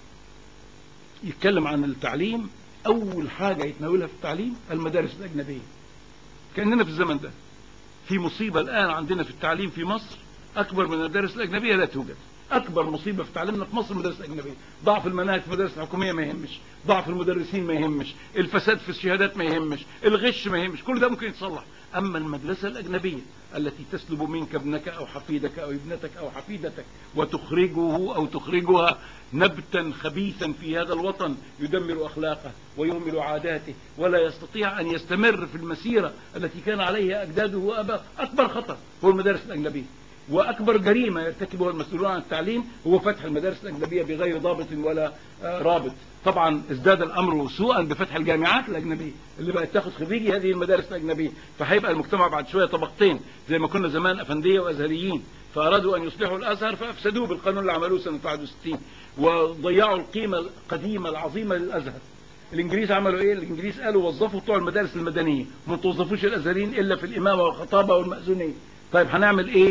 يتكلم عن التعليم اول حاجة يتناولها في التعليم المدارس الاجنبية كأننا في الزمن ده في مصيبة الان عندنا في التعليم في مصر اكبر من المدارس الاجنبية لا توجد اكبر مصيبة في تعليمنا في مصر المدارس الاجنبية ضعف المناهج في المدارس الحكومية ما يهمش ضعف المدرسين ما يهمش الفساد في الشهادات ما يهمش الغش ما يهمش كل ده ممكن يتصلح اما المدرسة الاجنبية التي تسلب منك ابنك او حفيدك او ابنتك او حفيدتك وتخرجه او تخرجها نبتا خبيثا في هذا الوطن يدمر اخلاقه ويهمل عاداته ولا يستطيع ان يستمر في المسيرة التي كان عليها اجداده واباه اكبر خطر هو المدارس الاجنبية واكبر جريمة يرتكبها المسؤولون عن التعليم هو فتح المدارس الاجنبية بغير ضابط ولا رابط طبعا ازداد الامر سوءا بفتح الجامعات الاجنبيه اللي بقت تاخد خريجي هذه المدارس الاجنبيه فهيبقى المجتمع بعد شويه طبقتين زي ما كنا زمان افنديه وازهريين فارادوا ان يصلحوا الازهر فافسدوه بالقانون اللي عملوه سنه 61 وضيعوا القيمه القديمه العظيمه للازهر الانجليز عملوا ايه الانجليز قالوا وظفوا بتوع المدارس المدنيه ما توظفوش الازهريين الا في الامامه والخطابه والمأذونيه طيب هنعمل ايه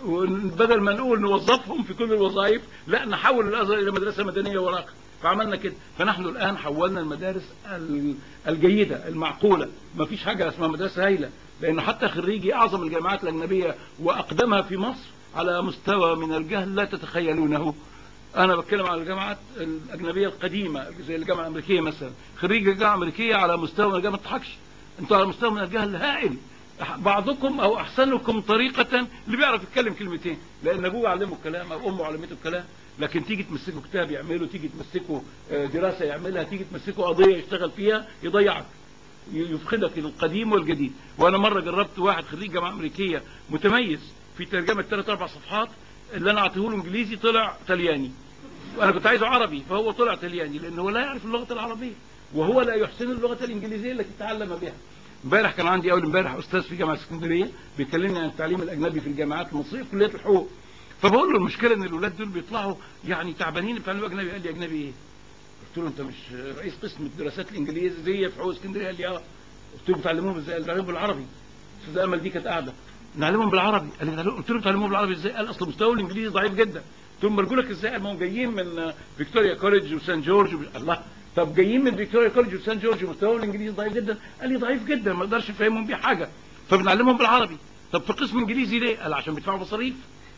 وبدل ما نقول نوظفهم في كل الوظائف لا نحول الازهر الى مدرسه مدنيه وراقه فعملنا كده فنحن الان حولنا المدارس ال- الجيده المعقوله ما فيش حاجه اسمها مدرسه هايله لانه حتى خريجي اعظم الجامعات الاجنبيه واقدمها في مصر على مستوى من الجهل لا تتخيلونه انا بتكلم على الجامعات الاجنبيه القديمه زي الجامعه الامريكيه مثلا خريج الجامعه الامريكيه على مستوى من الجامعه ما تضحكش انتوا على مستوى من الجهل هائل بعضكم او احسنكم طريقه اللي بيعرف يتكلم كلمتين لان ابوه علمه الكلام او امه علمته الكلام لكن تيجي تمسكه كتاب يعمله تيجي تمسكه آه، دراسه يعملها تيجي تمسكه قضيه يشتغل فيها يضيعك يفقدك القديم والجديد وانا مره جربت واحد خريج جامعه امريكيه متميز في ترجمه ثلاث اربع صفحات اللي انا اعطيه له انجليزي طلع طلياني وانا كنت عايزه عربي فهو طلع طلياني لانه لا يعرف اللغه العربيه وهو لا يحسن اللغه الانجليزيه التي تعلم بها امبارح كان عندي اول امبارح استاذ في جامعه اسكندريه بيكلمني عن التعليم الاجنبي في الجامعات المصريه في كليه الحقوق فبقول له المشكله ان الاولاد دول بيطلعوا يعني تعبانين بيتعلموا اجنبي قال لي اجنبي ايه؟ قلت له انت مش رئيس قسم الدراسات الانجليزيه في حقوق اسكندريه قال لي اه قلت له بتعلموهم ازاي؟ قال بتعلموهم بالعربي استاذ امل دي كانت قاعده نعلمهم بالعربي قال لي بتعلموهم- قلت له بتعلموهم بالعربي ازاي؟ قال اصل مستوى الانجليزي ضعيف جدا قلت له مرجولك ازاي؟ قال ما هم جايين من فيكتوريا كوليدج وسان جورج وب... الله طب جايين من فيكتوريا كوليدج وسان جورج ومستواهم الانجليزي ضعيف جدا قال لي ضعيف جدا ما اقدرش افهمهم بيه حاجه فبنعلمهم بالعربي طب في قسم انجليزي ليه؟ قال عشان بيدفعوا مصاريف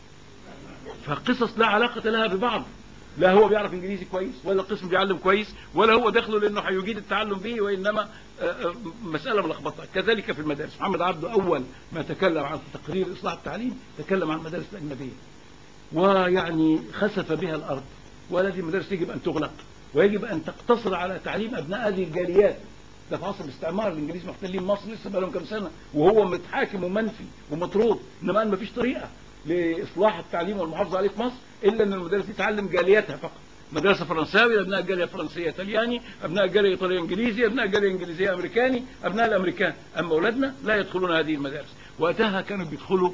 فقصص لا علاقة لها ببعض لا هو بيعرف انجليزي كويس ولا القسم بيعلم كويس ولا هو داخله لانه هيجيد التعلم به وانما آه، آه، مساله ملخبطه كذلك في المدارس محمد عبده اول ما تكلم عن تقرير اصلاح التعليم تكلم عن المدارس الاجنبيه ويعني خسف بها الارض وهذه المدارس يجب ان تغلق ويجب ان تقتصر على تعليم ابناء هذه الجاليات ده في عصر الاستعمار الانجليز محتلين مصر لسه بقى لهم كام سنه وهو متحاكم ومنفي ومطرود انما قال مفيش طريقه لاصلاح التعليم والمحافظه عليه في مصر الا ان المدارس دي تعلم جالياتها فقط مدرسه فرنساوي ابناء الجاليه الفرنسيه طلياني ابناء الجاليه ايطاليه انجليزي ابناء الجاليه الانجليزيه امريكاني ابناء الامريكان اما اولادنا لا يدخلون هذه المدارس وقتها كانوا بيدخلوا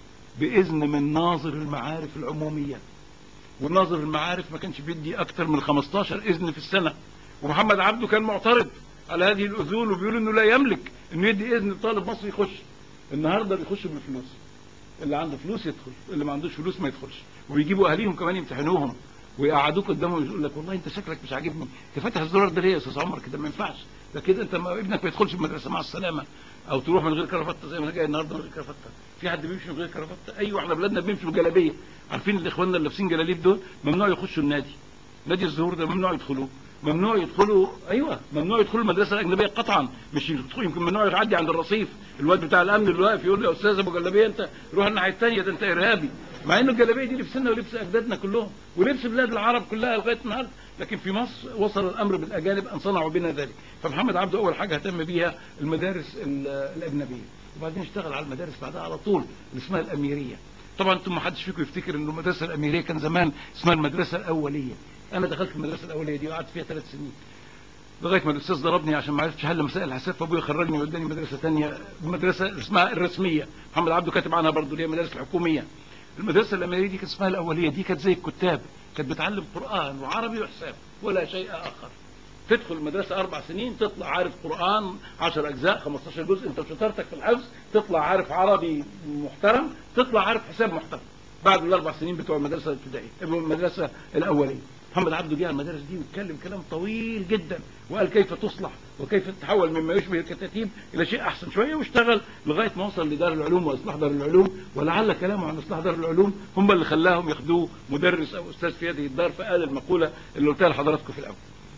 باذن من ناظر المعارف العموميه والناظر المعارف ما كانش بيدي اكتر من 15 اذن في السنه ومحمد عبده كان معترض على هذه الاذون وبيقول انه لا يملك انه يدي اذن لطالب مصري يخش النهارده بيخشوا بالفلوس اللي عنده فلوس يدخل اللي ما عندوش فلوس ما يدخلش وبيجيبوا اهاليهم كمان يمتحنوهم ويقعدوك قدامهم يقول لك والله انت شكلك مش عاجبني انت فاتح الزرار ده ليه يا استاذ عمر كده ما ينفعش ده كده انت ما ابنك ما يدخلش المدرسه مع السلامه او تروح من غير كرافته زي ما انا جاي النهارده من غير كرافته في حد بيمشي من غير كرافته ايوه احنا بلادنا بنمشي بجلابيه عارفين اللي اخواننا اللي لابسين جلاليب دول ممنوع يخشوا النادي نادي الزهور ده ممنوع يدخلوه ممنوع يدخلوا ايوه ممنوع يدخلوا المدرسه الاجنبيه قطعا مش يدخلوا يمكن ممنوع يعدي عند الرصيف الواد بتاع الامن اللي واقف يقول له يا استاذ ابو جلابيه انت روح الناحيه الثانيه ده انت ارهابي مع ان الجلابيه دي لبسنا ولبس اجدادنا كلهم ولبس بلاد العرب كلها لغايه النهارده لكن في مصر وصل الامر بالاجانب ان صنعوا بنا ذلك فمحمد عبده اول حاجه اهتم بيها المدارس ال- الاجنبيه وبعدين اشتغل على المدارس بعدها على طول اللي اسمها الاميريه طبعا انتم ما حدش فيكم يفتكر ان المدرسه الاميريه كان زمان اسمها المدرسه الاوليه انا دخلت المدرسه الاوليه دي وقعدت فيها ثلاث سنين لغايه ما الاستاذ ضربني عشان ما عرفتش احل مسائل الحساب فابويا خرجني واداني مدرسه ثانيه مدرسه اسمها الرسميه محمد عبده كاتب عنها برضه اللي هي المدارس الحكوميه المدرسه الامريكيه دي كانت اسمها الاوليه دي كانت زي الكتاب كانت بتعلم قران وعربي وحساب ولا شيء اخر تدخل المدرسة أربع سنين تطلع عارف قرآن 10 أجزاء 15 جزء أنت وشطارتك في الحفظ تطلع عارف عربي محترم تطلع عارف حساب محترم بعد الأربع سنين بتوع المدرسة الابتدائية المدرسة الأولية محمد عبده جه على المدارس دي واتكلم كلام طويل جدا وقال كيف تصلح وكيف تتحول مما يشبه الكتاتيب الى شيء احسن شويه واشتغل لغايه ما وصل لدار العلوم واصلاح دار العلوم ولعل كلامه عن اصلاح دار العلوم هم اللي خلاهم ياخدوه مدرس او استاذ في هذه الدار فقال المقوله اللي قلتها لحضراتكم في الاول.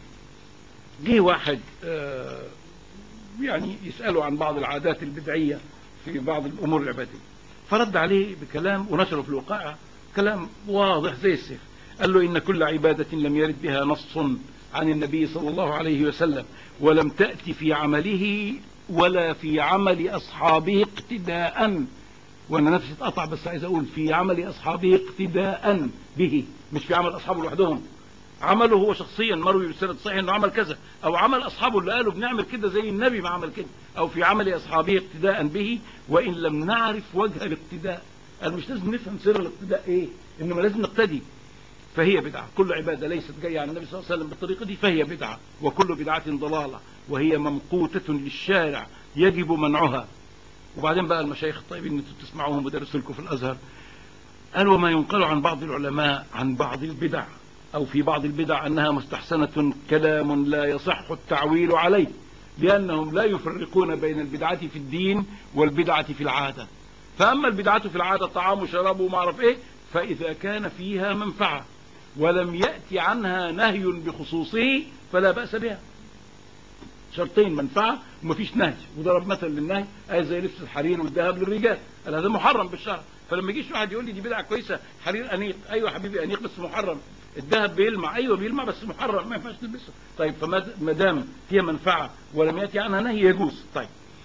جه واحد آه، يعني يساله عن بعض العادات البدعيه في بعض الامور العباديه فرد عليه بكلام ونشره في الوقائع كلام واضح زي السيف قال له ان كل عباده لم يرد بها نص عن النبي صلى الله عليه وسلم ولم تأتي في عمله ولا في عمل أصحابه اقتداء وأنا نفسي اتقطع بس عايز أقول في عمل أصحابه اقتداء به مش في عمل أصحابه لوحدهم عمله هو شخصيا مروي بالسند الصحيح انه عمل كذا او عمل اصحابه اللي قالوا بنعمل كده زي النبي ما عمل كده او في عمل اصحابه اقتداء به وان لم نعرف وجه الاقتداء قال مش لازم نفهم سر الاقتداء ايه انما لازم نقتدي فهي بدعة كل عبادة ليست جاية عن النبي صلى الله عليه وسلم بالطريقة دي فهي بدعة وكل بدعة ضلالة وهي ممقوتة للشارع يجب منعها وبعدين بقى المشايخ الطيبين اللي انتوا بتسمعوهم ودرسوا لكم في الازهر قال وما ينقل عن بعض العلماء عن بعض البدع أو في بعض البدع أنها مستحسنة كلام لا يصح التعويل عليه لأنهم لا يفرقون بين البدعة في الدين والبدعة في العادة فأما البدعة في العادة طعام وشراب وما أعرف إيه فإذا كان فيها منفعة ولم يأتي عنها نهي بخصوصه فلا بأس بها شرطين منفعة ومفيش نهي وضرب مثل للنهي أي زي لبس الحرير والذهب للرجال قال هذا محرم بالشرع فلما يجيش واحد يقول لي دي بدعة كويسة حرير أنيق أيوة حبيبي أنيق بس محرم الذهب بيلمع أيوة بيلمع بس محرم ما ينفعش تلبسه طيب فما دام فيها منفعة ولم يأتي عنها نهي يجوز طيب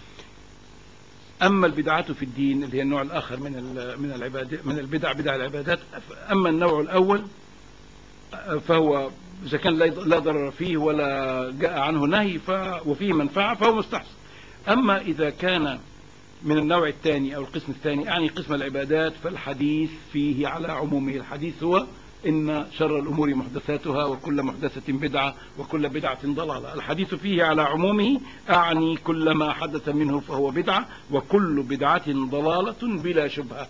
أما البدعة في الدين اللي هي النوع الآخر من من العبادة من البدع بدع العبادات أما النوع الأول فهو إذا كان لا ضرر فيه ولا جاء عنه نهي وفيه منفعة فهو مستحسن أما إذا كان من النوع الثاني أو القسم الثاني يعني قسم العبادات فالحديث فيه على عمومه الحديث هو إن شر الأمور محدثاتها وكل محدثة بدعة وكل بدعة ضلالة الحديث فيه على عمومه أعني كل ما حدث منه فهو بدعة وكل بدعة ضلالة بلا شبهة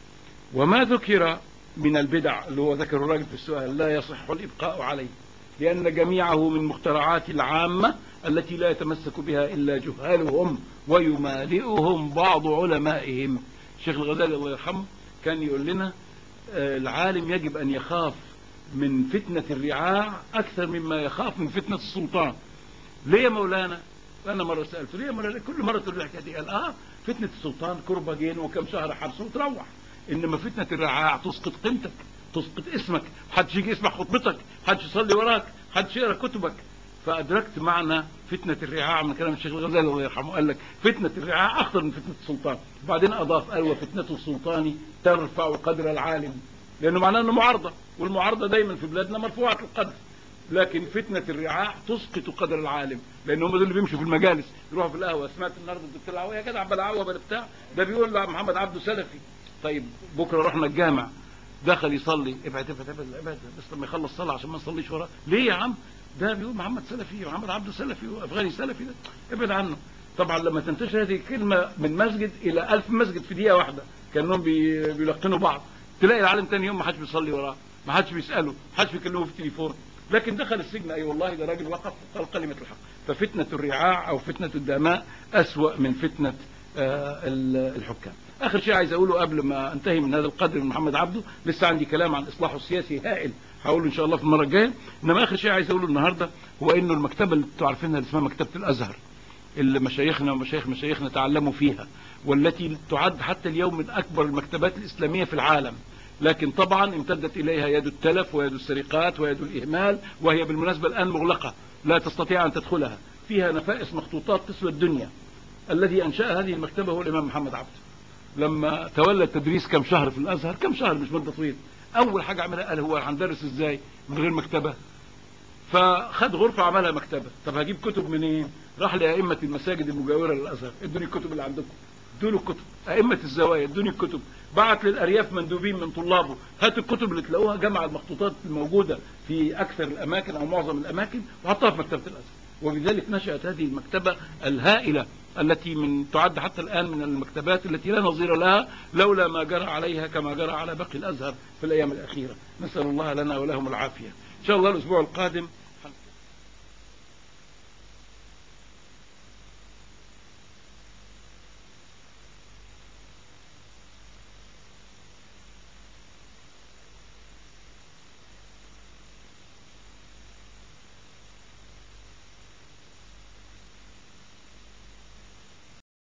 وما ذكر من البدع اللي هو ذكر الراجل في السؤال لا يصح الإبقاء عليه لأن جميعه من مخترعات العامة التي لا يتمسك بها إلا جهالهم ويمالئهم بعض علمائهم الشيخ الغزالي الله يرحمه كان يقول لنا العالم يجب أن يخاف من فتنة الرعاع أكثر مما يخاف من فتنة السلطان ليه يا مولانا أنا مرة سألته ليه يا مولانا كل مرة تقول الحكاية دي قال آه فتنة السلطان كربة جين وكم شهر حبس وتروح إنما فتنة الرعاع تسقط قيمتك تسقط اسمك محدش يجي يسمع خطبتك محدش يصلي وراك محدش يقرا كتبك فأدركت معنى فتنة الرعاع من كلام الشيخ الغزالي الله يرحمه قال لك فتنة الرعاع أخطر من فتنة السلطان وبعدين أضاف قال وفتنة السلطان ترفع قدر العالم لأنه معناه أنه معارضة والمعارضة دايما في بلادنا مرفوعة القدر لكن فتنة الرعاع تسقط قدر العالم لأن هم دول اللي بيمشوا في المجالس يروحوا في القهوة سمعت النهارده الدكتور العوية يا جدع بلا عوة بلا بتاع ده بيقول له محمد عبده سلفي طيب بكرة رحنا الجامع دخل يصلي ابعد ابعد ابعد ابعد بس لما يخلص صلاة عشان ما نصليش وراه ليه يا عم ده بيقول محمد سلفي محمد عبده سلفي وافغاني سلفي ده ابعد عنه طبعا لما تنتشر هذه الكلمة من مسجد إلى ألف مسجد في دقيقة واحدة كأنهم بي... بيلقنوا بعض تلاقي العالم تاني يوم ما حدش بيصلي وراه ما حدش بيسأله ما حدش بيكلمه في التليفون لكن دخل السجن أي والله ده راجل وقف قال كلمة الحق ففتنة الرعاع أو فتنة الدماء أسوأ من فتنة آه الحكام آخر شيء عايز أقوله قبل ما أنتهي من هذا القدر من محمد عبده لسه عندي كلام عن إصلاحه السياسي هائل هقوله إن شاء الله في المرة الجاية إنما آخر شيء عايز أقوله النهاردة هو إنه المكتبة اللي انتوا عارفينها اللي اسمها مكتبة الأزهر اللي مشايخنا ومشايخ مشايخنا تعلموا فيها والتي تعد حتى اليوم من أكبر المكتبات الإسلامية في العالم لكن طبعا امتدت إليها يد التلف ويد السرقات ويد الإهمال وهي بالمناسبة الآن مغلقة لا تستطيع أن تدخلها فيها نفائس مخطوطات تسوى الدنيا الذي أنشأ هذه المكتبة هو الإمام محمد عبده لما تولى التدريس كم شهر في الأزهر كم شهر مش مدة طويلة أول حاجة عملها قال هو هندرس إزاي من غير مكتبة فخد غرفة عملها مكتبة طب هجيب كتب منين راح لأئمة المساجد المجاورة للأزهر ادوني الكتب اللي عندكم ادوا الكتب أئمة الزوايا ادوني الكتب بعت للأرياف مندوبين من طلابه هاتوا الكتب اللي تلاقوها جمع المخطوطات الموجودة في أكثر الأماكن أو معظم الأماكن وحطها في مكتبة الأزهر وبذلك نشأت هذه المكتبة الهائلة التي من تعد حتى الآن من المكتبات التي لا نظير لها لولا ما جرى عليها كما جرى على باقي الأزهر في الأيام الأخيرة نسأل الله لنا ولهم العافية إن شاء الله الأسبوع القادم